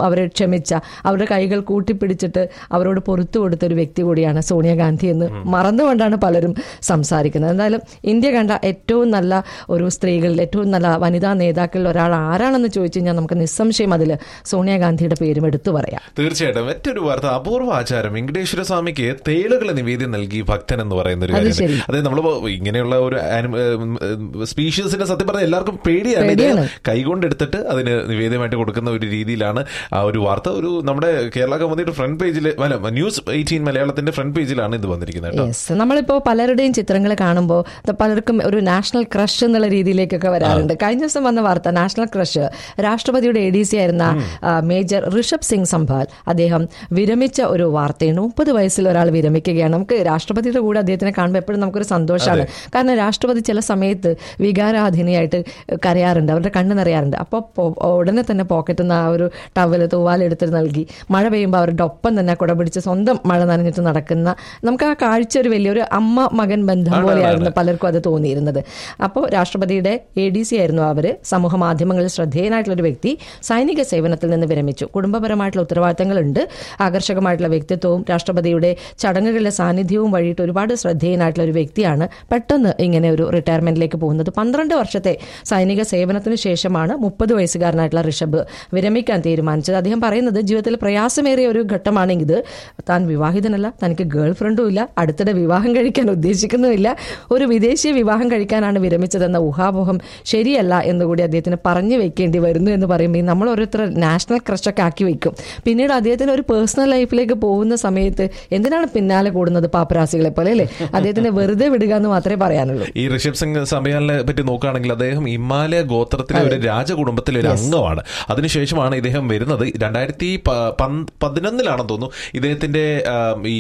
അവരെ ക്ഷമിച്ച അവരുടെ കൈകൾ കൂട്ടിപ്പിടിച്ചിട്ട് അവരോട് പുറത്തു കൊടുത്ത ഒരു വ്യക്തി കൂടിയാണ് സോണിയാഗാന്ധി എന്ന് മറന്നുകൊണ്ടാണ് പലരും സംസാരിക്കുന്നത് എന്തായാലും ഇന്ത്യ കണ്ട ഏറ്റവും നല്ല ഒരു സ്ത്രീകളിൽ ഏറ്റവും നല്ല വനിതാ നേതാക്കളിൽ ഒരാൾ ആരാണെന്ന് ചോദിച്ചു കഴിഞ്ഞാൽ നമുക്ക് നിസ്സംശയം അതിൽ സോണിയാഗാന്ധിയുടെ പേരും എടുത്തു പറയാം തീർച്ചയായിട്ടും മറ്റൊരു വാർത്ത അപൂർവ ആചാരം വെങ്കടേശ്വര സ്വാമിക്ക് തേളുകളെ നിവേദ്യം നൽകി ഭക്തൻ എന്ന് പറയുന്ന ഒരു അത് കാര്യം ശരി. അതായത് നമ്മളിപ്പോ ഇങ്ങനെയുള്ള ഒരു സ്പീഷീസിനെ സത്യം പറഞ്ഞാൽ എല്ലാവർക്കും പേടിയാണ് ഇത് പേടിയാണ്. കൈകൊണ്ട് എടുത്തിട്ട് അതിന് നിവേദ്യമായിട്ട് കൊടുക്കുന്ന ഒരു രീതിയിലാണ് ആ ഒരു വാർത്ത ഒരു നമ്മുടെ കേരള കൗമുദിയുടെ ഫ്രണ്ട് പേജിൽ അല്ല ന്യൂസ് എയ്റ്റീൻ മലയാളത്തിന്റെ ഫ്രണ്ട് പേജിലാണ് ഇത് വന്നിരിക്കുന്നത് കേട്ടോ യെസ് നമ്മളിപ്പോ പലരുടെയും ചിത്രങ്ങൾ കാണുമ്പോൾ പലർക്കും ഒരു നാഷണൽ ക്രഷ് എന്നുള്ള രീതിയിലേക്കൊക്കെ വരാറുണ്ട് കഴിഞ്ഞ ദിവസം വന്ന വാർത്ത നാഷണൽ ക്രഷ് രാഷ്ട്രപതിയുടെ എ ഡി സി ആയിരുന്ന ആ, മേജർ ഋഷഭ് സിംഗ് സംഭാൽ അദ്ദേഹം വിരമിച്ച ഒരു വാർത്തയാണ് മുപ്പത് വയസ്സിൽ ഒരാൾ വിരമിക്കുകയാണ് നമുക്ക് രാഷ്ട്രപതിയുടെ കൂടെ അദ്ദേഹത്തിനെ കാണുമ്പോൾ എപ്പോഴും നമുക്കൊരു സന്തോഷമാണ് കാരണം രാഷ്ട്രപതി ചില സമയത്ത് വികാരാധീനയായിട്ട് കരയാറുണ്ട് അവരുടെ കണ്ണ് നിറയാറുണ്ട് അപ്പോൾ ഉടനെ തന്നെ പോക്കറ്റിൽ നിന്ന് ആ ഒരു ടവല് തൂവാലെടുത്ത് നൽകി മഴ പെയ്യുമ്പോൾ അവരുടെ ഒപ്പം തന്നെ കുട പിടിച്ച് സ്വന്തം മഴ നനഞ്ഞിട്ട് നടക്കുന്ന നമുക്ക് ആ കാഴ്ച ഒരു വലിയൊരു അമ്മ മകൻ ബന്ധം ആണ്, പോലെയായിരുന്നു ആണ്. പലർക്കും അത് തോന്നിയിരുന്നത് അപ്പോൾ രാഷ്ട്രപതിയുടെ എ ഡി സി ആയിരുന്നു അവര് സമൂഹ മാധ്യമങ്ങളിൽ ശ്രദ്ധേയനായിട്ടുള്ള ഒരു വ്യക്തി സൈനിക സേവനത്തിൽ നിന്ന് വിരമിച്ചു കുടുംബപരമായിട്ടുള്ള ഉത്തരവാദിത്തങ്ങളുണ്ട് ആകർഷകമായിട്ടുള്ള വ്യക്തിത്വവും രാഷ്ട്രപതിയുടെ ചടങ്ങുകളിലെ സാന്നിധ്യവും വഴിയിട്ട് ഒരുപാട് ശ്രദ്ധേയനായിട്ടുള്ള ഒരു വ്യക്തിയാണ് പെട്ടെന്ന് ഇങ്ങനെ ഒരു റിട്ടയർമെന്റിലേക്ക് പോകുന്നത് പന്ത്രണ്ട് വർഷത്തെ സൈനിക സേവനത്തിന് ശേഷമാണ് മുപ്പത് വയസ്സുകാരനായിട്ടുള്ള ഋഷഭ് വിരമിക്കാൻ തീരുമാനിച്ചത് അദ്ദേഹം പറയുന്നത് ജീവിതത്തിൽ പ്രയാസമേറിയ ഒരു ഘട്ടമാണെങ്കിൽ ഇത് താൻ വിവാഹിതനല്ല തനിക്ക് ഗേൾ ഫ്രണ്ടും ഇല്ല അടുത്തിടെ വിവാഹം കഴിക്കാൻ ഉദ്ദേശിക്കുന്നുമില്ല ഒരു വിദേശിയെ വിവാഹം കഴിക്കാനാണ് വിരമിച്ചതെന്ന ഊഹാപോഹം ശരിയല്ല എന്നുകൂടി അദ്ദേഹത്തിന് പറഞ്ഞു വെക്കേണ്ടി വരുന്നു എന്ന് പറയുമ്പോൾ നമ്മൾ ഓരോരുത്തർ നാഷണൽ ക്രഷൊക്കെ ആക്കി വെക്കും പിന്നീട് അദ്ദേഹത്തിന് ഒരു പേഴ്സണൽ ലൈഫിലേക്ക് പോകുന്ന സമയത്ത് എന്തിനാണ് പിന്നാലെ കൂടുന്നത് പാപ്പരാസികളെ പോലെ അല്ലേ അദ്ദേഹത്തിന് വെറുതെ വിടുക എന്ന് മാത്രമേ പറയാനുള്ളൂ ഈ ഋഷഭ് സിംഗ് സംബയാലിനെ പറ്റി നോക്കുകയാണെങ്കിൽ അദ്ദേഹം ഹിമാലയ ഗോത്രത്തിലെ ഒരു രാജകുടുംബത്തിലെ ഒരു അംഗമാണ് അതിനുശേഷമാണ് ഇദ്ദേഹം വരുന്നത് രണ്ടായിരത്തി പ- പന്ത് പതിനൊന്നിലാണെന്ന് തോന്നുന്നു ഇദ്ദേഹത്തിന്റെ ആ, ഈ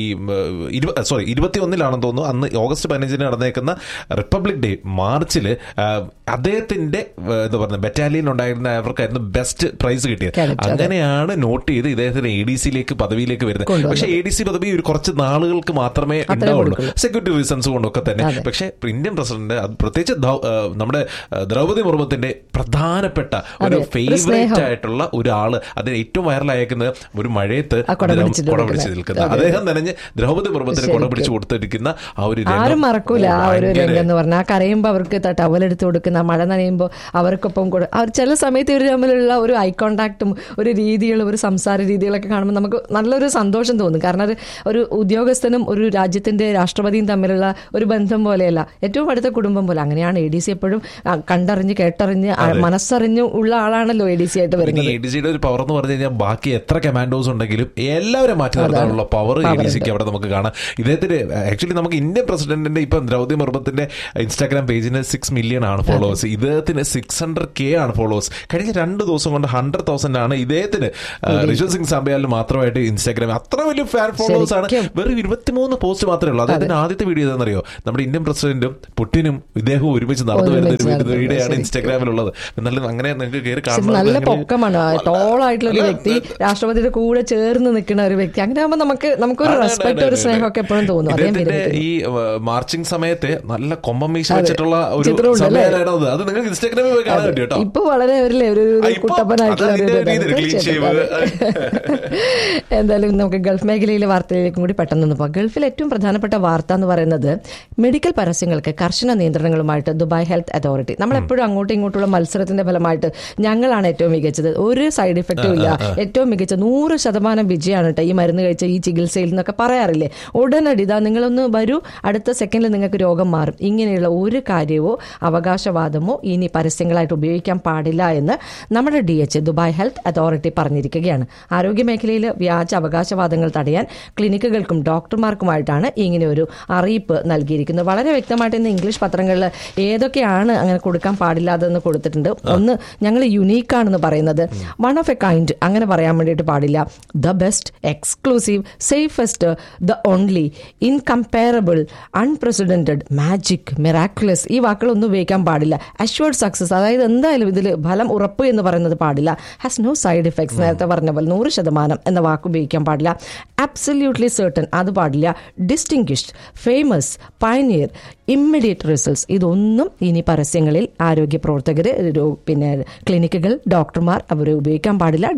സോറി ഇരുപത്തി ഒന്നിലാണെന്ന് തോന്നുന്നു അന്ന് ഓഗസ്റ്റ് പതിനഞ്ചിന് നടന്നേക്കുന്ന റിപ്പബ്ലിക് ഡേ മാർച്ചില് ആ, അദ്ദേഹത്തിന്റെ ആ, എന്താ പറയുക ബറ്റാലിയൻ ഉണ്ടായിരുന്ന അവർക്കായിരുന്നു ബെസ്റ്റ് പ്രൈസ് കിട്ടിയത് Correct, അതെ. അങ്ങനെയാണ് നോട്ട് ചെയ്ത് ഇദ്ദേഹത്തിന് എ ഡി സിയിലേക്ക് പദവിയിലേക്ക് വരുന്നത് കൊണ്ടുവന്നത്. പക്ഷേ എ ഡി സി പദവി ഒരു കുറച്ച് നാളുകൾക്ക് മാത്രമേ അത്രേ ഉണ്ടാവുള്ളൂ കൊടുക്കുള്ളൂ. സെക്യൂരിറ്റി റീസൺസ് കൊണ്ടൊക്കെ തന്നെ അതെ. പക്ഷേ ഇന്ത്യൻ പ്രസിഡന്റ് അത് പ്രത്യേകിച്ച് ദ്രൗ- ആ, നമ്മുടെ ആ, ദ്രൗപദി മുർമുത്തിന്റെ പ്രധാനപ്പെട്ട ഒരു അതെ, ഒരു ഫേവറേറ്റ് സ്നേഹം. ആയിട്ടുള്ള ഒരാള് അത് ഏറ്റവും വൈറലായിരിക്കുന്നത് ഒരു മഴയത്ത് ആ കുട അദ്ദേഹം പിടിച്ചിട്ട് കുട നിൽക്കുന്ന. പിടിച്ച് നിൽക്കുന്ന അതെ. അദ്ദേഹം നനഞ്ഞ് ദ്രൗപദി മുർമുത്തിന് കുട ശരിക്കും. പിടിച്ച് കൊടുത്തിരിക്കുന്ന ആ ഒരു രംഗം ആരും മറക്കൂല ആ ഒരു ഭയങ്കര- രംഗം എന്ന് പറഞ്ഞാൽ കരയുമ്പോൾ അവർക്ക് ത- ടവലെടുത്ത് കൊടുക്കുന്ന മഴ നനയുമ്പോൾ അവർക്കൊപ്പം കൂടെ അവർ ചില സമയത്ത് ഇവർ തമ്മിലുള്ള ഒരു ഐ കോണ്ടാക്റ്റും ഒരു രീതികളും ഒരു സംസാര രീതികളൊക്കെ കാണുമ്പോൾ നമുക്ക് നല്ലൊരു സന്തോഷം തോന്നും കാരണം അത് ഒരു ഉദ്യോഗസ്ഥനും ഒരു രാജ്യത്തിന്റെ രാഷ്ട്രപതിയും തമ്മിലുള്ള ഒരു ബന്ധം പോലെയല്ല ഏറ്റവും അടുത്ത കുടുംബം പോലെ അങ്ങനെയാണ് എ ഡി സി എപ്പോഴും ആ, കണ്ടറിഞ്ഞ് കേട്ടറിഞ്ഞ് ആ, മനസ്സറിഞ്ഞ് ഉള്ള ആളാണല്ലോ എ ഡി സി ആയിട്ട് പിന്നെ വരുന്നത് എ ഡി സിയുടെ ഒരു പവർ എന്ന് പറഞ്ഞു കഴിഞ്ഞാൽ ബാക്കി എത്ര കമാൻഡോസ് ഉണ്ടെങ്കിലും എല്ലാവരും മാറ്റി നിർത്താനുള്ള പവർ എ ഡി സിക്ക് അവിടെ നമുക്ക് കാണാം ഇദ്ദേഹത്തിന് ആക്ച്വലി നമുക്ക് ഇന്ത്യൻ പ്രസിഡന്റിന്റെ ഇപ്പം ദ്രൗപദി മുർമത്തിന്റെ ഇൻസ്റ്റാഗ്രാം പേജിന് സിക്സ് മില്യൺ ആണ് ഫോളോവേഴ്സ് ഇദ്ദേഹത്തിന് സിക്സ് ഹൺഡ്രഡ് കെ ആണ് ഫോളോവേഴ്സ് കഴിഞ്ഞ രണ്ട് ദിവസം കൊണ്ട് ഹൺഡ്രഡ് തൗസൻഡ് ആണ് ഇദ്ദേഹത്തിന് ആ, ഋഷഭ് സിംഗ് സാബയാലിന് മാത്രമായിട്ട് ഇൻസ്റ്റാഗ്രാം അത്ര വലിയ ഫാൻ ഫോളോവേഴ്സ് ആണ് ശരിക്കും. വെറും ഇരുപത്തിമൂന്ന് പോസ്റ്റ് മാത്രമേ ഉള്ളൂ അദ്ദേഹത്തിന്റെ ആദ്യത്തെ വീഡിയോ ഏതാണെന്നറിയോ നമ്മുടെ ഇന്ത്യൻ പ്രസിഡന്റും പുടിനും ഇദ്ദേഹവും ഒരുമിച്ച് നടന്നു വരുന്ന ഒരു ഒരുമിച്ച് നടന്നു വീഡിയോ ആണ് ശരിക്കും. ഇൻസ്റ്റാഗ്രാമിലുള്ളത് എന്നാലും അങ്ങനെ നിങ്ങൾക്ക് കയറി ശരി, കാണണം നല്ല ഭയങ്കര- പൊക്കമാണ് ടോളായിട്ടുള്ള ഒരു അല്ല, വ്യക്തി രാഷ്ട്രപതിയുടെ കൂടെ ചേർന്ന് നിൽക്കുന്ന ഒരു വ്യക്തി അങ്ങനെ ആകുമ്പോൾ നമുക്ക് നമുക്കൊരു അതെ, അതെ, റെസ്പെക്ട് അതെ, ഒരു അതെ. സ്നേഹമൊക്കെ എപ്പോഴും തോന്നും അതേ ഇദ്ദേഹത്തിന്റെ ഈ മാർച്ചിങ് സമയത്ത് നല്ല കൊമ്പം മീശ അതെ. വെച്ചിട്ടുള്ള ഒരു ചിത്രമുണ്ട് അല്ലേ? സമയമായിരുന്നു അത് നിങ്ങൾക്ക് ഇൻസ്റ്റാഗ്രാമിൽ പോയി കാണാൻ പറ്റും കേട്ടോ ഇപ്പൊ വളരെ ഒരു ഒരു ഒരു ആ, ഇപ്പൊ കുട്ടപ്പനായിട്ടുള്ള ഒരു അതതിന്റെ ഇതാണ്. രീതിയിൽ clean തീർച്ചയായിട്ടും, shave. അതെ. എന്തായാലും നമുക്ക് ഗൾഫ് മേഖലയിലെ വാർത്തയിലേക്കും കൂടി പെട്ടെന്ന് പോകാം ഗൾഫിൽ ഏറ്റവും പ്രധാനപ്പെട്ട വാർത്ത എന്ന് പറയുന്നത് മെഡിക്കൽ പരസ്യങ്ങൾക്ക് കർശന നിയന്ത്രണങ്ങളുമായിട്ട് ദുബായ് ഹെൽത്ത് അതോറിറ്റി നമ്മൾ എപ്പോഴും അങ്ങോട്ടും ഇങ്ങോട്ടുള്ള മത്സരത്തിന്റെ ഫലമായിട്ട് ഞങ്ങളാണ് ഏറ്റവും മികച്ചത് ഒരു സൈഡ് ഇഫക്റ്റും ഇല്ല ഏറ്റവും മികച്ച നൂറ് ശതമാനം വിജയമാണ് കേട്ടോ ഈ മരുന്ന് കഴിച്ച ഈ ചികിത്സയിൽ എന്നൊക്കെ പറയാറില്ലേ ഉടനടി ഇതാ നിങ്ങളൊന്ന് വരൂ അടുത്ത സെക്കൻഡിൽ നിങ്ങൾക്ക് രോഗം മാറും ഇങ്ങനെയുള്ള ഒരു കാര്യമോ അവകാശവാദമോ ഇനി പരസ്യങ്ങളായിട്ട് ഉപയോഗിക്കാൻ പാടില്ല എന്ന് നമ്മുടെ D H Dubai health authority പറഞ്ഞിരിക്കുകയാണ് ആരോഗ്യ മേഖലയിൽ വ്യാജ അവകാശവാദങ്ങൾ തടയാൻ ക്ലിനിക്കുകൾക്കും ഡോക്ടർമാർക്കുമായിട്ടാണ് ഇങ്ങനെ ഒരു അറിയിപ്പ് നൽകിയിരിക്കുന്നത് വളരെ വ്യക്തമായിട്ട് ഇന്ന് ഇംഗ്ലീഷ് പത്രങ്ങളിൽ ഏതൊക്കെയാണ് അങ്ങനെ കൊടുക്കാൻ പാടില്ലാതെന്ന് കൊടുത്തിട്ടുണ്ട് ഒന്ന് ഞങ്ങൾ യുണീക്ക് ആണെന്ന് പറയുന്നത് വൺ ഓഫ് എ കൈൻഡ് അങ്ങനെ പറയാൻ വേണ്ടിയിട്ട് പാടില്ല the best exclusive safest the only incomparable unprecedented magic miraculous ഈ വാക്കുകളൊന്നും ഉപയോഗിക്കാൻ പാടില്ല അഷ്വേർഡ് സക്സസ് അതായത് എന്തായാലും ഇതിൽ ഫലം ഉറപ്പ് എന്ന് പറയുന്നത് പാടില്ല ഹാസ് നോ സൈഡ് ഇഫക്ട്സ് നേരത്തെ പറഞ്ഞ പോലെ നൂറ് ശതമാനം എന്ന വാക്ക് ഉപയോഗിക്കാൻ പാടില്ല അബ്സല്യൂട്ട്ലി സർട്ടൺ അത് പാടില്ല distinguished famous pioneer immediate results ഇതൊന്നും ഇനി പരസ്യങ്ങളിൽ ആരോഗ്യ പ്രവർത്തകർ പിന്നെ ക്ലിനിക്കുകൾ ഡോക്ടർമാർ അവർ ഉപയോഗിക്കാൻ പാടില്ല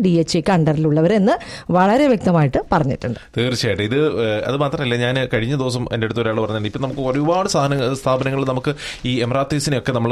ഡി എച്ച് ഇക്ക് അണ്ടറിലുള്ളവർ എന്ന് വളരെ വ്യക്തമായിട്ട് പറഞ്ഞിട്ടുണ്ട് തീർച്ചയായിട്ടും ഇത് ഏഹ്, അത് മാത്രമല്ല ഞാൻ കഴിഞ്ഞ ദിവസം എൻ്റെ അടുത്ത് ഒരാൾ പറഞ്ഞിട്ടുണ്ട് ഇപ്പം നമുക്ക് ഒരുപാട് സാധന സ്ഥാപനങ്ങൾ നമുക്ക് ഈ എമറാത്തീസിനെയൊക്കെ നമ്മൾ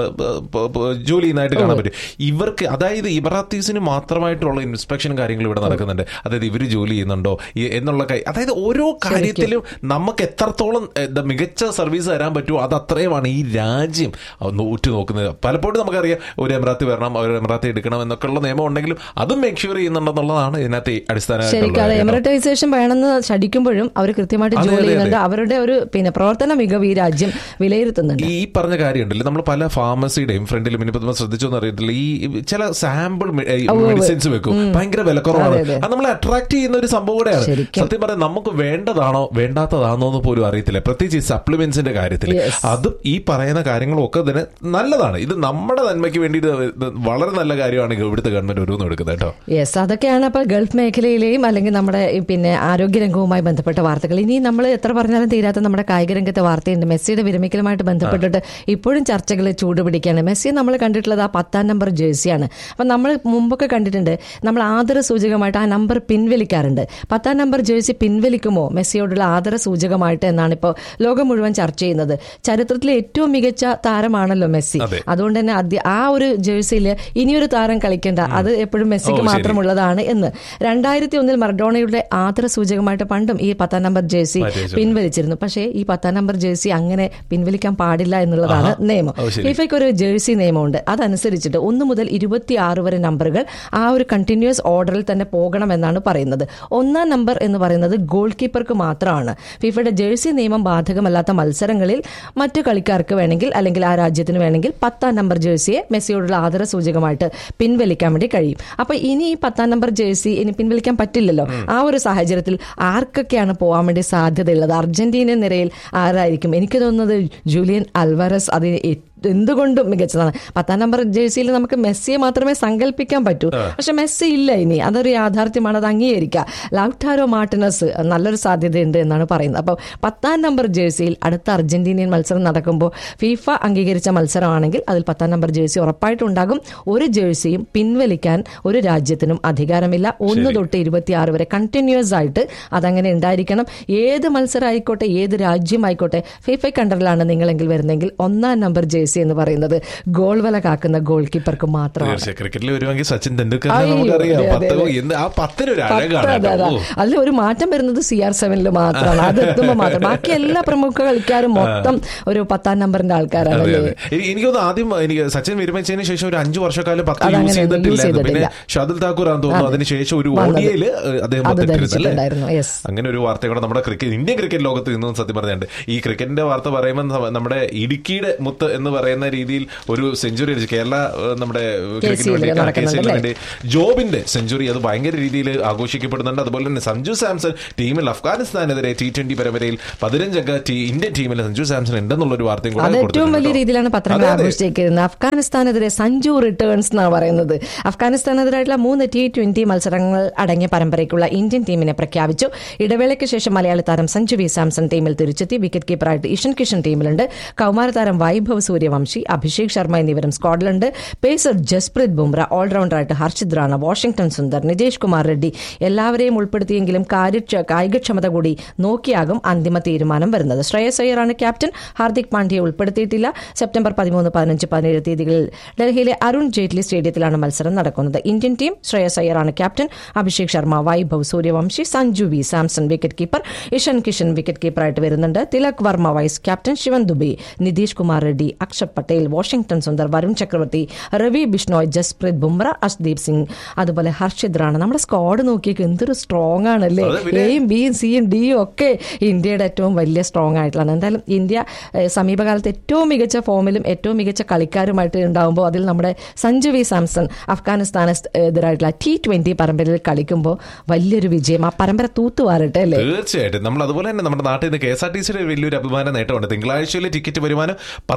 ജോലി ചെയ്യുന്നതായിട്ട് കാണാൻ പറ്റും ഇവർക്ക് അതായത് ഇമറാത്തീസിന് മാത്രമായിട്ടുള്ള ഇൻസ്പെക്ഷൻ കാര്യങ്ങൾ ഇവിടെ നടക്കുന്നുണ്ട് അതായത് ഇവർ ജോലി ചെയ്യുന്നുണ്ടോ ഈ എന്നുള്ള കാര്യം അതായത് ഓരോ കാര്യത്തിലും നമുക്ക് എത്രത്തോളം ഏഹ്, ദ മികച്ച സർവീസ് തരാൻ പറ്റുമോ അത് അത്രയുമാണ് ഈ രാജ്യം ഒന്ന് ഉറ്റു നോക്കുന്നത് പലപ്പോഴും നമുക്കറിയാം ഒരു എമറാത്തി വരണം ഒരു എമറാത്തി എടുക്കണം എന്നൊക്കെ ഉള്ള നിയമം ഉണ്ടെങ്കിലും അതും മേക്ക് ഷുവർ ചെയ്യുന്നുണ്ടെന്നുള്ളതാണ് ഇതിനകത്ത് ശരിക്കും അത് അടിസ്ഥാന എമററ്റൈസേഷൻ വേണമെന്ന് ശടിക്കുമ്പോഴും അവർ കൃത്യമായിട്ട് അതെ, ജോലി അതെ, ചെയ്യുന്നുണ്ട് അതെ. അവരുടെ ഒരു പിന്നെ പ്രവർത്തന മികവ് ഈ രാജ്യം വിലയിരുത്തുന്നുണ്ട് ഈ പറഞ്ഞ കാര്യമുണ്ടല്ലോ നമ്മൾ പല ഫാർമസിയുടെയും ഫ്രണ്ടിലും ഇനിയിപ്പോ നമ്മൾ ശ്രദ്ധിച്ചോന്ന് അറിയത്തില്ല ഈ ചില സാമ്പിൾ മെഡിസിൻസ് വെക്കും ഭയങ്കര വിലക്കുറവാണ് അതെ, അതെ. അത് നമ്മളെ അട്രാക്ട് ചെയ്യുന്ന ഒരു സംഭവം കൂടെയാണ് ശരിക്കും. സത്യം പറയാം നമുക്ക് വേണ്ടതാണോ വേണ്ടാത്തതാണോ എന്ന് പോലും അറിയത്തില്ല പ്രത്യേകിച്ച് ഈ സപ്ലിമെന്റ്സിന്റെ കാര്യത്തിൽ Yes. അതും ഈ പറയുന്ന കാര്യങ്ങളും ഒക്കെ തന്നെ നല്ലതാണ് ഇത് നമ്മുടെ നന്മയ്ക്ക് വേണ്ടിയിട്ട് ഇത് വളരെ നല്ല കാര്യമാണ് ഇവിടുത്തെ ഗവൺമെന്റ് ഓരോന്നും എടുക്കുന്നത് കേട്ടോ യെസ് അതൊക്കെയാണ് അപ്പോൾ ഗൾഫ് മേഖലയിലെയും അല്ലെങ്കിൽ നമ്മുടെ ഈ പിന്നെ ആരോഗ്യരംഗവുമായി ബന്ധപ്പെട്ട വാർത്തകൾ ഇനി നമ്മൾ എത്ര പറഞ്ഞാലും തീരാത്ത നമ്മുടെ കായിക രംഗത്തെ വാർത്തയുണ്ട് മെസ്സിയുടെ വിരമിക്കലുമായിട്ട് ബന്ധപ്പെട്ടിട്ട് ഇപ്പോഴും ചർച്ചകൾ ചൂടുപിടിക്കുകയാണ് മെസ്സി നമ്മൾ കണ്ടിട്ടുള്ളത് ആ പത്താം നമ്പർ ജേഴ്സിയാണ് അപ്പം നമ്മൾ മുമ്പൊക്കെ കണ്ടിട്ടുണ്ട് നമ്മൾ ആദര സൂചകമായിട്ട് ആ നമ്പർ പിൻവലിക്കാറുണ്ട് പത്താം നമ്പർ ജേഴ്സി പിൻവലിക്കുമോ മെസ്സിയോടുള്ള ആദര സൂചകമായിട്ട് എന്നാണ് ഇപ്പോൾ ലോകം മുഴുവൻ ചർച്ച ചെയ്യുന്നത് ചരിത്രത്തിലെ ഏറ്റവും മികച്ച താരമാണല്ലോ മെസ്സി അതെ. അതുകൊണ്ട് തന്നെ ആദ്യ- ആ ഒരു ജേഴ്സിയിൽ ഇനിയൊരു താരം കളിക്കേണ്ട അത് എപ്പോഴും മെസ്സിക്ക് ഓ, ശരി. മാത്രമുള്ളതാണ് എന്ന് രണ്ടായിരത്തി ഒന്നിൽ മർഡോണയുടെ ആദര സൂചകമായിട്ട് പണ്ടും ഈ പത്താം നമ്പർ ജേഴ്സി മാറ്റി വെച്ചിട്ടുണ്ട്. പിൻവലിച്ചിരുന്നു പക്ഷേ ഈ പത്താം നമ്പർ ജേഴ്സി അങ്ങനെ പിൻവലിക്കാൻ പാടില്ല എന്നുള്ളതാണ് ആഹാ. നിയമം ഓ, ശരി. ഫിഫയ്ക്ക് ഒരു ജേഴ്സി നിയമമുണ്ട് അതനുസരിച്ചിട്ട് ഒന്ന് മുതൽ ഇരുപത്തി ആറ് വരെ നമ്പറുകൾ ആ ഒരു കണ്ടിന്യൂസ് ഓർഡറിൽ തന്നെ പോകണമെന്നാണ് പറയുന്നത് ഒന്നാം നമ്പർ എന്ന് പറയുന്നത് ഗോൾ കീപ്പർക്ക് മാത്രമാണ് ഫിഫയുടെ ജേഴ്സി നിയമം ബാധകമല്ലാത്ത മത്സരങ്ങളിൽ മറ്റു കളിക്കാർക്ക് വേണമെങ്കിൽ അല്ലെങ്കിൽ ആ രാജ്യത്തിന് വേണമെങ്കിൽ പത്താം നമ്പർ ജേഴ്സിയെ മെസ്സിയോടുള്ള ആദര സൂചകമായിട്ട് പിൻവലിക്കാൻ വേണ്ടി കഴിയും അപ്പൊ ഇനി ഈ പത്താം നമ്പർ ജേഴ്സി ഇനി പിൻവലിക്കാൻ പറ്റില്ലല്ലോ ആ ഒരു സാഹചര്യത്തിൽ ആർക്കൊക്കെയാണ് പോകാൻ വേണ്ടി സാധ്യതയുള്ളത് അർജന്റീന നിരയിൽ ആരായിരിക്കും എനിക്ക് തോന്നുന്നത് ജൂലിയൻ അൽവറസ് അത് എന്തുകൊണ്ടും മികച്ചതാണ് പത്താം നമ്പർ ജേഴ്സിയിൽ നമുക്ക് മെസ്സിയെ മാത്രമേ സങ്കല്പിക്കാൻ പറ്റൂ പക്ഷെ മെസ്സി ഇല്ല ഇനി അതൊരു യാഥാർത്ഥ്യമാണ് അത് അംഗീകരിക്കുക ലൗട്ടാരോ മാർട്ടിനസ് നല്ലൊരു സാധ്യതയുണ്ട് എന്നാണ് പറയുന്നത് അപ്പോൾ പത്താം നമ്പർ ജേഴ്സിയിൽ അടുത്ത അർജന്റീനിയൻ മത്സരം നടക്കുമ്പോൾ ഫിഫ അംഗീകരിച്ച മത്സരമാണെങ്കിൽ അതിൽ പത്താം നമ്പർ ജേഴ്സി ഉറപ്പായിട്ടുണ്ടാകും ഒരു ജേഴ്സിയും പിൻവലിക്കാൻ ഒരു രാജ്യത്തിനും അധികാരമില്ല ഒന്ന് തൊട്ട് ഇരുപത്തിയാറ് വരെ കണ്ടിന്യൂസ് ആയിട്ട് അതങ്ങനെ ഉണ്ടായിരിക്കണം ഏത് മത്സരം ആയിക്കോട്ടെ ഏത് രാജ്യമായിക്കോട്ടെ ഫിഫ കണ്ടറിലാണ് നിങ്ങളെങ്കിൽ വരുന്നെങ്കിൽ ഒന്നാം നമ്പർ ജേഴ്സി എന്ന് പറയുന്നത് ഗോൾ വല കാക്കുന്ന ഗോൾ കീപ്പർക്ക് മാത്രമാണ് തീർച്ചയായും ക്രിക്കറ്റിൽ വരുവാണെങ്കിൽ സച്ചിൻ തെണ്ടുൽക്കർ അയ്യോ, നമുക്കറിയാം അതെ, പത്ത് അതെ. എന്ത് ആ പത്തിനൊരു പത്ത് അഴകാണ് അതെ, കേട്ടോ. അതെ. ഓ. അതിൽ ഒരു മാറ്റം വരുന്നത് സി ആർ സെവനിൽ മാത്രമാണ് അത് എത്തുമ്പോൾ മാത്രം ബാക്കി എല്ലാ പ്രമുഖ കളിക്കാരും മൊത്തം ഒരു പത്താം നമ്പറിന്റെ ആൾക്കാരാണ് അതെ, അല്ലേ അതെ. എനി- എനിക്ക് തോന്നുന്നു ആദ്യം എനിക്ക് സച്ചിൻ വിരമിച്ചതിന് ശേഷം ഒരു അഞ്ചു വർഷക്കാലം പത്ത് അതങ്ങനെ യൂസ് use ചെയ്തിട്ടില്ലായിരുന്നു പിന്നെ ചെയ്തിട്ടില്ല. ഷാദുൽ താക്കൂർ ആണെന്ന് തോന്നുന്നു അതെ. അതിനുശേഷം ഒരു വന്നത്. ഓഡിയയില് അദ്ദേഹം അത് പത്തിട്ടിരുന്നു അല്ലേ? ധരിച്ചിട്ടുണ്ടായിരുന്നു യെസ് അങ്ങനെ ഒരു വാർത്ത കൂടെ നമ്മുടെ ക്രിക്കറ്റ് ഇന്ത്യൻ ക്രിക്കറ്റ് ലോകത്ത് നിന്നും സത്യം പറഞ്ഞുണ്ട് ഈ ക്രിക്കറ്റിന്റെ വാർത്ത പറയുമ്പോൾ നമ്മ- നമ്മുടെ ഇടുക്കിയുടെ മുത്ത് എന്ന് പറയുന്ന രീതിയിൽ ഒരു സെഞ്ചുറി അടിച്ചു കേരള ഏഹ്, നമ്മുടെ ക്രിക്കറ്റിന് വേണ്ടി നടക്കുന്നുണ്ട് KCL ന് അല്ലേ? വേണ്ടി ജോബിന്റെ സെഞ്ചുറി അത് ഭയങ്കര രീതിയിൽ ആഘോഷിക്കപ്പെടുന്നുണ്ട് അതുപോലെ തന്നെ സഞ്ജു സാംസൺ ടീമിൽ അഫ്ഗാനിസ്ഥാനെതിരെ ടി ട്വന്റി പരമ്പരയിൽ പതിനഞ്ചംഗ ടീ- ഇന്ത്യൻ ടീമിൽ സഞ്ജു സാംസൺ ഉണ്ടെന്നുള്ള ഒരു വാർത്തയും കൂടെ അത് ഏറ്റവും കൊടുത്തിട്ടുണ്ട് വലിയ കേട്ടോ. രീതിയിലാണ് പത്രങ്ങൾ അതെ, അതെ. ആഘോഷിച്ചിരിക്കുന്നത് അഫ്ഗാനിസ്ഥാനെതിരെ സഞ്ജു റിട്ടേൺസ് എന്നാണ് പറയുന്നത് അഫ്ഗാനിസ്ഥാനെതിരായിട്ടുള്ള മൂന്ന് ടി ട്വന്റി മത്സരങ്ങൾ അടങ്ങിയ പരമ്പരയ്ക്കുള്ള ഇന്ത്യൻ ടീമിനെ പ്രഖ്യാപിച്ചു ഇടവേളയ്ക്ക് ശേഷം മലയാളി താരം സഞ്ജു വി സാംസൺ ടീമിൽ തിരിച്ചെത്തി വിക്കറ്റ് കീപ്പറായിട്ട് ഇഷൻ കിഷൻ ടീമിലുണ്ട് കൗമാര താരം വൈഭവ് സൂര്യവംശി അഭിഷേക് ശർമ്മ എന്നിവരും സ്ക്വാഡിലുണ്ട് പേസർ ജസ്പ്രീത് ബുംറ ഓൾറൗണ്ടറായിട്ട് ഹർഷിത് റാണ വാഷിംഗ്ടൺ സുന്ദർ നിതേഷ് കുമാർ റെഡ്ഡി എല്ലാവരെയും ഉൾപ്പെടുത്തിയെങ്കിലും കാര്യക്ഷ കായികക്ഷമത കൂടി നോക്കിയാകും അന്തിമ തീരുമാനം വരുന്നത് ശ്രേയസ് അയ്യറാണ് ക്യാപ്റ്റൻ ഹാർദിക് പാണ്ഡ്യയെ ഉൾപ്പെടുത്തിയിട്ടില്ല സെപ്റ്റംബർ പതിമൂന്ന് പതിനഞ്ച് പതിനേഴ് തീയതികളിൽ ഡൽഹിയിലെ അരുൺ ജെയ്റ്റ്ലി സ്റ്റേഡിയത്തിലാണ് മത്സരം നടക്കുന്നത് ഇന്ത്യൻ ടീം ശ്രേയസ് അയ്യറാണ് captain Abhishek Sharma Vaibhav Suryavanshi Sanju V Samson wicket keeper Ishan Kishan wicket കീപ്പറായിട്ട് വരുന്നുണ്ട് തിലക് വർമ്മ വൈസ് ക്യാപ്റ്റൻ ശിവൻ ദുബെ നിതീഷ് കുമാർ റെഡ്ഡി അക്ഷർ പട്ടേൽ വാഷിംഗ്ടൺ സുന്ദർ വരുൺ ചക്രവർത്തി രവി ബിഷ്ണോയ് ജസ്പ്രീത് ബുംറ അഷ്ദീപ് സിംഗ് അതുപോലെ ഹർഷിത് റാണ നമ്മുടെ സ്ക്വാഡ് നോക്കിയൊക്കെ എന്തൊരു സ്ട്രോങ് ആണല്ലേ അതെ, പിന്നെ- എയും ബിയും സിയും ഡിയും ഒക്കെ ഇന്ത്യയുടെ ഏറ്റവും വലിയ സ്ട്രോങ് ആയിട്ടുള്ളതാണ് എന്തായാലും ഇന്ത്യ ഏഹ്, സമീപകാലത്ത് ഏറ്റവും മികച്ച ഫോമിലും ഏറ്റവും മികച്ച കളിക്കാരുമായിട്ട് ഉണ്ടാകുമ്പോൾ അതിൽ നമ്മുടെ സഞ്ജു വി സാംസൺ അഫ്ഗാനിസ്ഥാന് എതിരായിട്ടുള്ള ടി ട്വന്റി പരമ്പരയിൽ കളിക്കുമ്പോൾ വലിയൊരു വിജയം ആ പരമ്പര തൂത്തുവാറട്ടെ അല്ലേ തീർച്ചയായിട്ടും നമ്മൾ അതുപോലെ തന്നെ നമ്മുടെ നാട്ടിൽ നിന്ന് കെ എസ് ആർ ടി സിയുടെ വലിയൊരു അഭിമാന നേട്ടമുണ്ട് തിങ്കളാഴ്ചയിലെ ടിക്കറ്റ് വരുമാനം പത്തേ മുക്കാൽ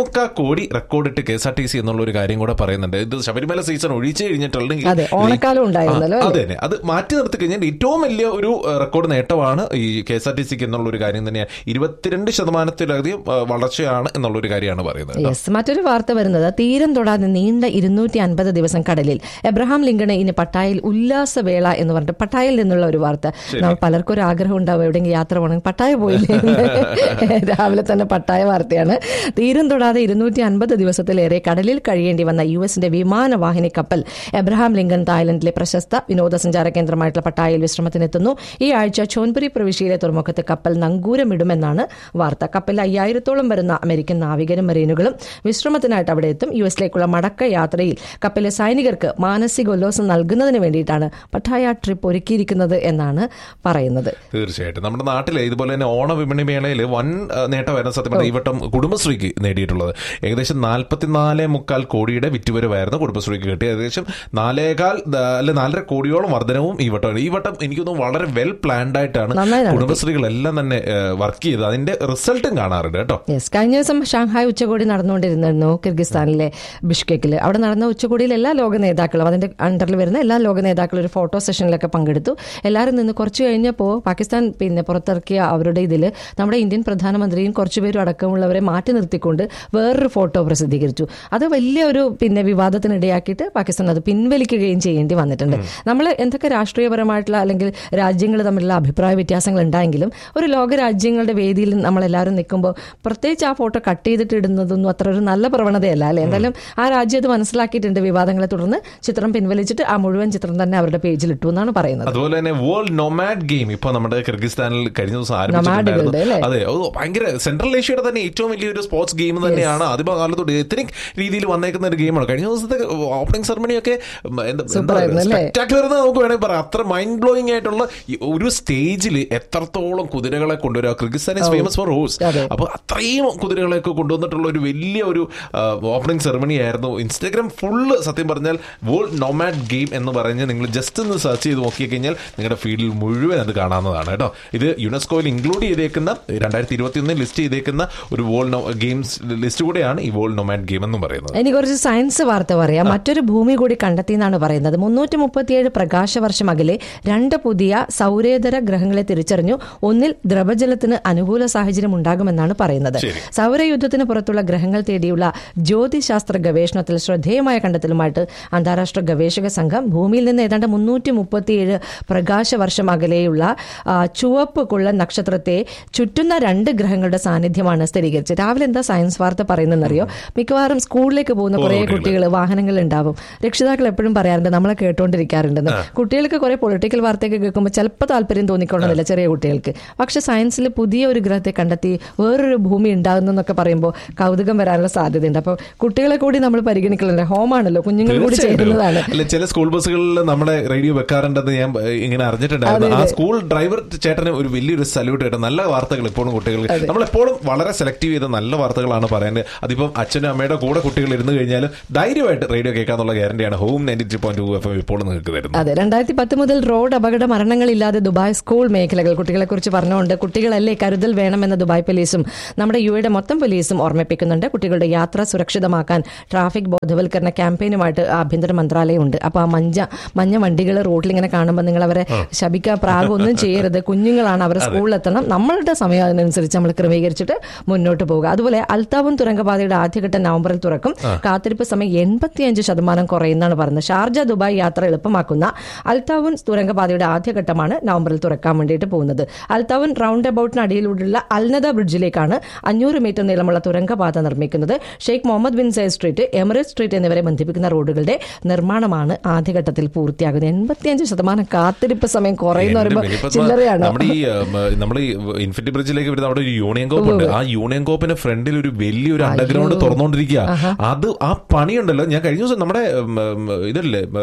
കാ കോടി റെക്കോർഡിട്ട് K S R T C എന്നുള്ള ഒരു കാര്യം കൂടെ പറയുന്നുണ്ട് ഇത് ശബരിമല സീസൺ ഒഴിച്ചു കഴിഞ്ഞിട്ടുണ്ടെങ്കിൽ അതെ, ഓണക്കാലം ഉണ്ടായിരുന്നല്ലോ, ആ, അല്ലേ? അതെ തന്നെ അത് മാറ്റി നിർത്തി കഴിഞ്ഞാൽ ഏറ്റവും വലിയ ഒരു ഏഹ്, റെക്കോർഡ് നേട്ടമാണ് ഈ കെ എസ് ആർ ടി സിക്ക് എന്നുള്ള ഒരു കാര്യം തന്നെയാണ് ഇരുപത്തിരണ്ട് ശതമാനത്തിലധികം ഏഹ്, വളർച്ചയാണ് എന്നുള്ള ഒരു കാര്യമാണ് പറയുന്നത് കേട്ടോ. യെസ് മറ്റൊരു വാർത്ത വരുന്നത് തീരം തൊടാതെ നീണ്ട ഇരുന്നൂറ്റി അൻപത് ദിവസം കടലിൽ എബ്രഹാം ലിങ്കണ് ഇനി പട്ടായയിൽ ഉല്ലാസവേള എന്ന് പറഞ്ഞിട്ട് പട്ടായയിൽ നിന്നുള്ള ഒരു വാർത്ത നമ്മൾ പലർക്കും ഒരു ആഗ്രഹം ഉണ്ടാവും എവിടെയെങ്കിലും യാത്ര പോകണമെങ്കിൽ പട്ടായ പോയില്ലേ എന്ന്. രാവിലെ തന്നെ പട്ടായ വാർത്തയാണ് തീരം തൊടാതെ ഇരുന്നൂറ്റി അൻപത് ദിവസത്തിലേറെ കടലിൽ കഴിയേണ്ടി വന്ന യു എസിന്റെ വിമാനവാഹിനി കപ്പൽ എബ്രഹാം ലിങ്കൺ തായ്ലൻഡിലെ പ്രശസ്ത വിനോദസഞ്ചാര കേന്ദ്രമായിട്ടുള്ള പട്ടായയിൽ വിശ്രമത്തിനെത്തുന്നു ഈ ആഴ്ച ചോൻപുരി പ്രവിശ്യയിലെ തുറമുഖത്ത് കപ്പൽ നങ്കൂരമിടുമെന്നാണ് വാർത്ത കപ്പലിൽ അയ്യായിരത്തോളം വരുന്ന അമേരിക്കൻ നാവികരും മറീനുകളും വിശ്രമത്തിനായിട്ട് അവിടെ എത്തും യു എസിലേക്കുള്ള മടക്ക യാത്രയിൽ കപ്പലിലെ സൈനികർക്ക് മാനസികോല്ലാസം നൽകുന്നതിന് വേണ്ടിയിട്ടാണ് പട്ടായ ട്രിപ്പ് ഒരുക്കിയിരിക്കുന്നത് എന്നാണ് പറയുന്നത് തീർച്ചയായിട്ടും നമ്മുടെ നാട്ടിലെ ഇതുപോലെ തന്നെ ഓണ വിപണി മേളയിൽ വൻ ആ, നേട്ടമായിരുന്നു സത്യം പറഞ്ഞാൽ ഈ വട്ടം കുടുംബശ്രീക്ക് നേടിയിട്ടുള്ളത് ഏകദേശം നാൽപ്പത്തിനാല് മുക്കാൽ കോടിയുടെ വിറ്റുവരവായിരുന്നു കുടുംബശ്രീക്ക് കിട്ടിയത് ഏകദേശം നാലേകാൽ ദ- അല്ലെ നാലര കോടിയോളം വർധനവും ഈ വട്ടമാണ് ഈ വട്ടം എനിക്ക് തോന്നുന്നു വളരെ വെൽ പ്ലാൻഡ് ആയിട്ടാണ് നന്നായി നടത്തി. കുടുംബശ്രീകളെല്ലാം തന്നെ വർക്ക് ചെയ്തത് അതിന്റെ റിസൾട്ടും കാണാറുണ്ട് കേട്ടോ യെസ് കഴിഞ്ഞ ദിവസം ഷാങ്ഹായ് ഉച്ചകോടി നടന്നുകൊണ്ടിരുന്നിരുന്നു കിർഗിസ്ഥാനിലെ ബിഷ്കെക്കിൽ അവിടെ നടന്ന ഉച്ചകോടിയിൽ എല്ലാ ലോക നേതാക്കളും അതിന്റെ അണ്ടറിൽ വരുന്ന എല്ലാ ലോക നേതാക്കളും ഒരു ഫോട്ടോ സെഷനിലൊക്കെ പങ്കെടുത്തു എല്ലാവരും നിന്ന് കുറച്ച് കഴിഞ്ഞപ്പോൾ പാകിസ്ഥാൻ പിന്നെ പുറത്തിറക്കിയ അവരുടെ ഇതിൽ നമ്മുടെ ഇന്ത്യൻ പ്രധാനമന്ത്രിയും കുറച്ചുപേരും അടക്കമുള്ളവരെ മാറ്റി നിർത്തിക്കൊണ്ട് വേറൊരു ഫോട്ടോ പ്രസിദ്ധീകരിച്ചു അത് വലിയ ഒരു പിന്നെ വിവാദത്തിനിടയാക്കിയിട്ട് പാകിസ്ഥാൻ അത് പിൻവലിക്കുകയും ചെയ്യേണ്ടി വന്നിട്ടുണ്ട് നമ്മൾ എന്തൊക്കെ രാഷ്ട്രീയപരമായിട്ടുള്ള അല്ലെങ്കിൽ രാജ്യങ്ങൾ തമ്മിലുള്ള അഭിപ്രായ വ്യത്യാസങ്ങൾ ഉണ്ടായെങ്കിലും ഒരു ലോക രാജ്യങ്ങളുടെ വേദിയിൽ നമ്മളെല്ലാവരും നിൽക്കുമ്പോൾ പ്രത്യേകിച്ച് ആ ഫോട്ടോ കട്ട് ചെയ്തിട്ട് ഇടുന്നതൊന്നും അത്ര ഒരു നല്ല പ്രവണതയല്ല അല്ലെ എന്തായാലും ആ രാജ്യം അത് മനസ്സിലാക്കിയിട്ടുണ്ട് വിവാദങ്ങളെ തുടർന്ന് ചിത്രം പിൻവലിച്ചിട്ട് ആ മുഴുവൻ ചിത്രം തന്നെ അവരുടെ പേജിൽ ഇട്ടു എന്നാണ് പറയുന്നത് അതുപോലെ തന്നെ വേൾഡ് നൊമാഡ് ഗെയിം ഇപ്പൊ നമ്മുടെ കിർഗിസ്ഥാനിൽ കഴിഞ്ഞ ദിവസം നൊമാഡുകളുടെ അല്ലേ? ആരംഭിച്ചിട്ടുണ്ടായിരുന്നു അതെ അത് ഭയങ്കര സെൻട്രൽ ഏഷ്യയുടെ തന്നെ ഏറ്റവും വലിയൊരു സ്പോർട്സ് ഗെയിം തന്നെയാണ് ആദ്യകാലത്തോട് എത്തനിക് രീതിയിൽ വന്നേക്കുന്ന ഒരു ഗെയിമാണ് കഴിഞ്ഞ ദിവസത്തെ ഓപ്പണിംഗ് സെറമണി ഒക്കെ Super ആയിരുന്നു അല്ലേ? സ്പെക്ടാക്കുലർ എന്ന് നമുക്ക് വേണമെങ്കിൽ പറയാം അത്ര മൈൻഡ് ബ്ലോയിങ് ആയിട്ടുള്ള ഈ ഒരു സ്റ്റേജിൽ എത്രത്തോളം കുതിരകളെ കൊണ്ടുവരിക Kyrgyzstan is famous for horse അതെ. അപ്പൊ അത്രയും കുതിരകളെയൊക്കെ കൊണ്ടുവന്നിട്ടുള്ള ഒരു വലിയ ഒരു ഓപ്പണിംഗ് സെറമണി ആയിരുന്നു ഇൻസ്റ്റാഗ്രാം ഫുള്ള് സത്യം പറഞ്ഞാൽ വേൾഡ് നൊമാഡ് ഗെയിം എന്ന് പറഞ്ഞ് നിങ്ങൾ ജസ്റ്റ് ഒന്ന് സെർച്ച് ചെയ്ത് നോക്കി കഴിഞ്ഞാൽ നിങ്ങളുടെ ഫീൽഡിൽ മുഴുവൻ അത് കാണാവുന്നതാണ് കേട്ടോ ഇത് യുനെസ്കോയിൽ ഇൻക്ലൂഡ് ചെയ്തേക്കുന്ന രണ്ടായിരത്തി ഇരുപത്തി ഒന്നിൽ ലിസ്റ്റ് ചെയ്തേക്കുന്ന ഒരു വേൾഡ് ഗെയിംസ് ലിസ്റ്റ് കൂടെയാണ് ഈ വേൾഡ് നൊമാഡ് ഗെയിം എന്ന് പറയുന്നത് ഇനി കുറച്ച് സയൻസ് വാർത്ത പറയാം മറ്റൊരു ഭൂമി കൂടി കണ്ടെത്തി എന്നാണ് പറയുന്നത് മുന്നൂറ്റി മുപ്പത്തിയേഴ് പ്രകാശവർഷം അകലെ രണ്ട് പുതിയ സൗരേതര ഗ്രഹങ്ങളെ തിരിച്ചറിഞ്ഞു ഒന്നിൽ ദ്രവജലത്തിന് അനുകൂല സാഹചര്യം ഉണ്ടാകുമെന്നാണ് പറയുന്നത് ശരി. സൗരയുദ്ധത്തിന് പുറത്തുള്ള ഗ്രഹങ്ങൾ തേടിയുള്ള ജ്യോതിശാസ്ത്ര ഗവേഷണത്തിൽ ശ്രദ്ധേയമായ കണ്ടെത്തലുമായിട്ട് അന്താരാഷ്ട്ര ഗവേഷക സംഘം ഭൂമിയിൽ നിന്ന് ഏതാണ്ട് മുന്നൂറ്റി മുപ്പത്തിയേഴ് പ്രകാശവർഷം അകലെയുള്ള ആ, ചുവപ്പ് കുള്ളൻ നക്ഷത്രത്തെ ചുറ്റുന്ന രണ്ട് ഗ്രഹങ്ങളുടെ സാന്നിധ്യമാണ് സ്ഥിരീകരിച്ചത് രാവിലെ എന്താ സയൻസ് വാർത്ത പറയുന്നതെന്നറിയോ മിക്കവാറും സ്കൂളിലേക്ക് പോകുന്ന കുറേ പോകുന്ന കുട്ടികൾ വാഹനങ്ങൾ ഉണ്ടാവും രക്ഷിതാക്കൾ എപ്പോഴും പറയാറുണ്ട് നമ്മളെ കേട്ടോണ്ടിരിക്കാറുണ്ടെന്ന് കുട്ടികൾക്ക് കുറെ പൊളിറ്റിക്കൽ വാർത്തയൊക്കെ കേൾക്കുമ്പോൾ ചിലപ്പോൾ താല്പര്യം തോന്നിക്കൊള്ളുന്നില്ല ചെറിയ കുട്ടികൾക്ക് പക്ഷെ സയൻസിൽ പുതിയ ഒരു ഗ്രഹത്തെ കണ്ടെത്തി വേറൊരു ഭൂമി ഉണ്ടാകുന്നു എന്നൊക്കെ പറയുമ്പോൾ കൗതുകം വരാനുള്ള സാധ്യതയുണ്ട് അപ്പോൾ കുട്ടികളെ കൂടി നമ്മൾ പരിഗണിക്കലുണ്ട് ഹോമാണല്ലോ കുഞ്ഞുങ്ങൾ കൂടി ചേരുന്നതാണ് അല്ല ചില സ്കൂൾ ബസ്സുകളിൽ നമ്മുടെ റേഡിയോ വെക്കാറുണ്ടെന്ന് ഞാൻ ഏഹ്, ഇങ്ങനെ അറിഞ്ഞിട്ടുണ്ടായിരുന്നു ആ സ്കൂൾ ഡ്രൈവർ ചേട്ടന് ഒരു വലിയൊരു സല്യൂട്ട് കേട്ടോ നല്ല വാർത്തകൾ എപ്പോഴും കുട്ടികൾക്ക് നമ്മൾ എപ്പോഴും വളരെ സെലക്റ്റീവ് ചെയ്ത നല്ല വാർത്തകളാണ് പറയുന്നത് അതിപ്പം അച്ഛനും അമ്മയുടെ കൂടെ കുട്ടികൾ ഇരുന്ന് കഴിഞ്ഞാലും ധൈര്യമായിട്ട് റേഡിയോ കേൾക്കാന്നുള്ള ഗ്യാരണ്ടിയാണ് home ninety three point two F M ഇപ്പോൾ നിങ്ങൾക്ക് തരുന്നത് അതെ രണ്ടായിരത്തി പത്ത് മുതൽ റോഡ് അപകട മരണങ്ങളില്ലാതെ ദുബായ് സ്കൂൾ മേഖലകൾ കുട്ടികളെ കുറിച്ച് പറഞ്ഞുകൊണ്ട് കുട്ടികളല്ലേ കരുതൽ വേണമെന്ന ദുബായ് പോലീസും നമ്മുടെ യു എയുടെ മൊത്തം പോലീസും ഓർമ്മിപ്പിക്കുന്നുണ്ട് കുട്ടികളുടെ യാത്ര സുരക്ഷിതമാക്കാൻ ട്രാഫിക് ബോധവൽക്കരണ ക്യാമ്പയിനുമായിട്ട് ആഭ്യന്തര മന്ത്രാലയം ഉണ്ട് അപ്പൊ ആ മഞ്ഞ മഞ്ഞ വണ്ടികൾ റോഡിൽ ഇങ്ങനെ കാണുമ്പോൾ നിങ്ങൾ അവരെ ശപിക്കുക പ്രാഗം ഒന്നും ചെയ്യരുത് കുഞ്ഞുങ്ങളാണ് അവർ സ്കൂളിലെത്തണം നമ്മളുടെ സമയം അതിനനുസരിച്ച് നമ്മൾ ക്രമീകരിച്ചിട്ട് മുന്നോട്ട് പോകുക അതുപോലെ അൽത്താവുൻ തുരങ്കപാതയുടെ ആദ്യഘട്ടം നവംബറിൽ തുറക്കും കാത്തിരിപ്പ് സമയം എൺപത്തിയഞ്ച് ശതമാനം കുറയുന്നതാണ് പറയുന്നത് ഷാർജ ദുബായ് യാത്ര എളുപ്പമാക്കുന്ന അൽത്താവുൻ തുരങ്കപാതയുടെ ആദ്യഘട്ടമാണ് നവംബറിൽ തുറക്കാൻ വേണ്ടിയിട്ട് പോകുന്നത് അൽത്താവുൻ റൗണ്ട് അബൌട്ടിന് അടിയിലൂടെയുള്ള അൽനദ ബ്രിഡ്ജിലേക്കാണ് അഞ്ഞൂറ് മീറ്റർ നീളമുള്ള തുരങ്കപാത നിർമ്മിക്കുന്നത് Sheikh Mohammed bin Zayed street Emirate street എന്നിവരെ ബന്ധിപ്പിക്കുന്ന റോഡുകളുടെ നിർമ്മാണമാണ് ആദ്യഘട്ടത്തിൽ പൂർത്തിയാകുന്നത് എൺപത്തിയഞ്ച് ശതമാനം കാത്തിരിപ്പ് സമയം കുറയുന്ന എന്റെ പറയുമ്പോൾ മിനിപ്പത്മ, ചില്ലറയാണ് നമ്മുടെ ഈ നമ്മുടെ ഈ ഇൻഫിനിറ്റി ബ്രിഡ്ജിലേക്ക് വരുന്ന അവിടെ ഒരു യൂണിയൻ കോപ്പ് ഉണ്ട് ആ യൂണിയൻ കോപ്പിന് ഫ്രണ്ടിൽ ഒരു വലിയൊരു അണ്ടർഗ്രൗണ്ട് തുറന്നുകൊണ്ടിരിക്കുക അത് ആ പണിയുണ്ടല്ലോ ഞാൻ കഴിഞ്ഞ ദിവസം നമ്മുടെ ഉം, ഉം, ഇതില്ലേ ഉം,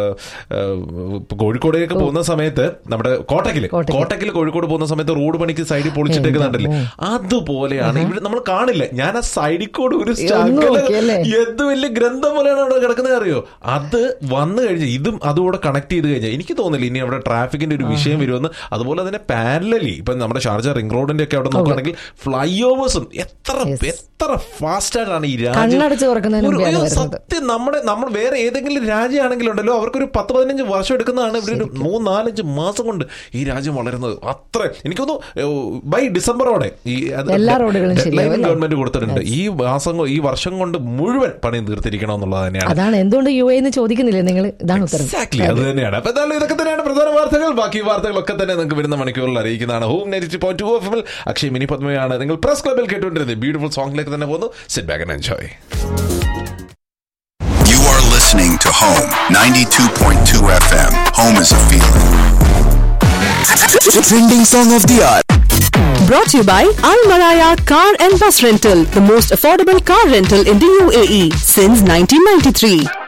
ഉം, കോഴിക്കോടേക്ക് പോകുന്ന സമയത്ത് നമ്മുടെ കോട്ടക്കില് കോട്ടക്കില് കോഴിക്കോട് പോകുന്ന സമയത്ത് റോഡ് പണിക്ക് സൈഡിൽ പൊളിച്ചിട്ടേക്കുന്നുണ്ടല്ലേ അതുപോലെയാണ് ഇവിടെ നമ്മൾ കാണില്ല ഞാൻ ആ സൈഡിൽ കൂടെ ഒരു ഒന്ന് നോക്കിയല്ലേ? എന്ത് വലിയ ഗ്രന്ഥം പോലെയാണ് അവിടെ കിടക്കുന്നത് അറിയോ അത് വന്നു കഴിഞ്ഞ് ഇതും അതുകൂടെ കണക്ട് ചെയ്ത് കഴിഞ്ഞാൽ എനിക്ക് തോന്നില്ല ഇനി അവിടെ ട്രാഫിക്കിന്റെ ഒരു വിഷയം വരുമെന്ന് അതുപോലെ തന്നെ പാരലലി ഇപ്പൊ നമ്മുടെ ഷാർജ റിംഗ് റോഡിന്റെ ഒക്കെ അവിടെ നോക്കുകയാണെങ്കിൽ ഫ്ലൈ ഓവേഴ്സും എത്ര എത്ര ഫാസ്റ്റ് ഫാസ്റ്റ് ആയിട്ടാണ് ഈ കണ്ണടച്ച് തുറക്കുന്നതിന് ഒരു- മുമ്പെയാണ് ഒരു വരുന്നത്. സത്യം നമ്മുടെ നമ്മൾ വേറെ ഏതെങ്കിലും രാജ്യമാണെങ്കിലും ഉണ്ടല്ലോ അവർക്കൊരു പത്ത് പതിനഞ്ച് വർഷം എടുക്കുന്നതാണ് ഇവരൊരു മൂന്ന് നാലഞ്ച് മാസം കൊണ്ട് ഈ രാജ്യം വളരുന്നത് അത്ര എനിക്കൊന്നു ബൈ ഡിസംബറോടെ ഈ അത് എല്ലാ റോഡുകളും deadline ശരിയാവും അല്ലേ? ഗവൺമെന്റ് കൊടുത്തിട്ടുണ്ട് ഈ മാസം കൊ- ഈ വർഷം കൊണ്ട് മുഴുവൻ പണി തീർത്തിരിക്കണം എന്നുള്ളത് തന്നെയാണ് അതാണ് എന്തുകൊണ്ട് യു എന്ന് ചോദിക്കുന്നില്ലേ നിങ്ങൾ ഇതാണ് ഉത്തരം എക്സാക്ട്ലി അത് തന്നെയാണ് അപ്പൊ എന്തായാലും ഇതൊക്കെ തന്നെയാണ് പ്രധാന വാർത്തകൾ ബാക്കി വാർത്തകളൊക്കെ തന്നെ നിങ്ങൾക്ക് വരുന്ന മണിക്കൂറിൽ അറിയിക്കുന്നതാണ് home net point two F എമ്മിൽ അക്ഷയ് മിനി പത്മയാണ് നിങ്ങൾ പ്രസ് ക്ലബിൽ കേട്ടുകൊണ്ടിരുന്നത് ബ്യൂട്ടിഫുൾ സോങ്ങിലേക്ക് തന്നെ പോകുന്നു sit back and enjoy You are listening to Home 92.2 FM. Home is a feeling. Trending song of the hour. Brought to you by Al Maraya Car and Bus Rental, the most affordable car rental in the UAE since 1993.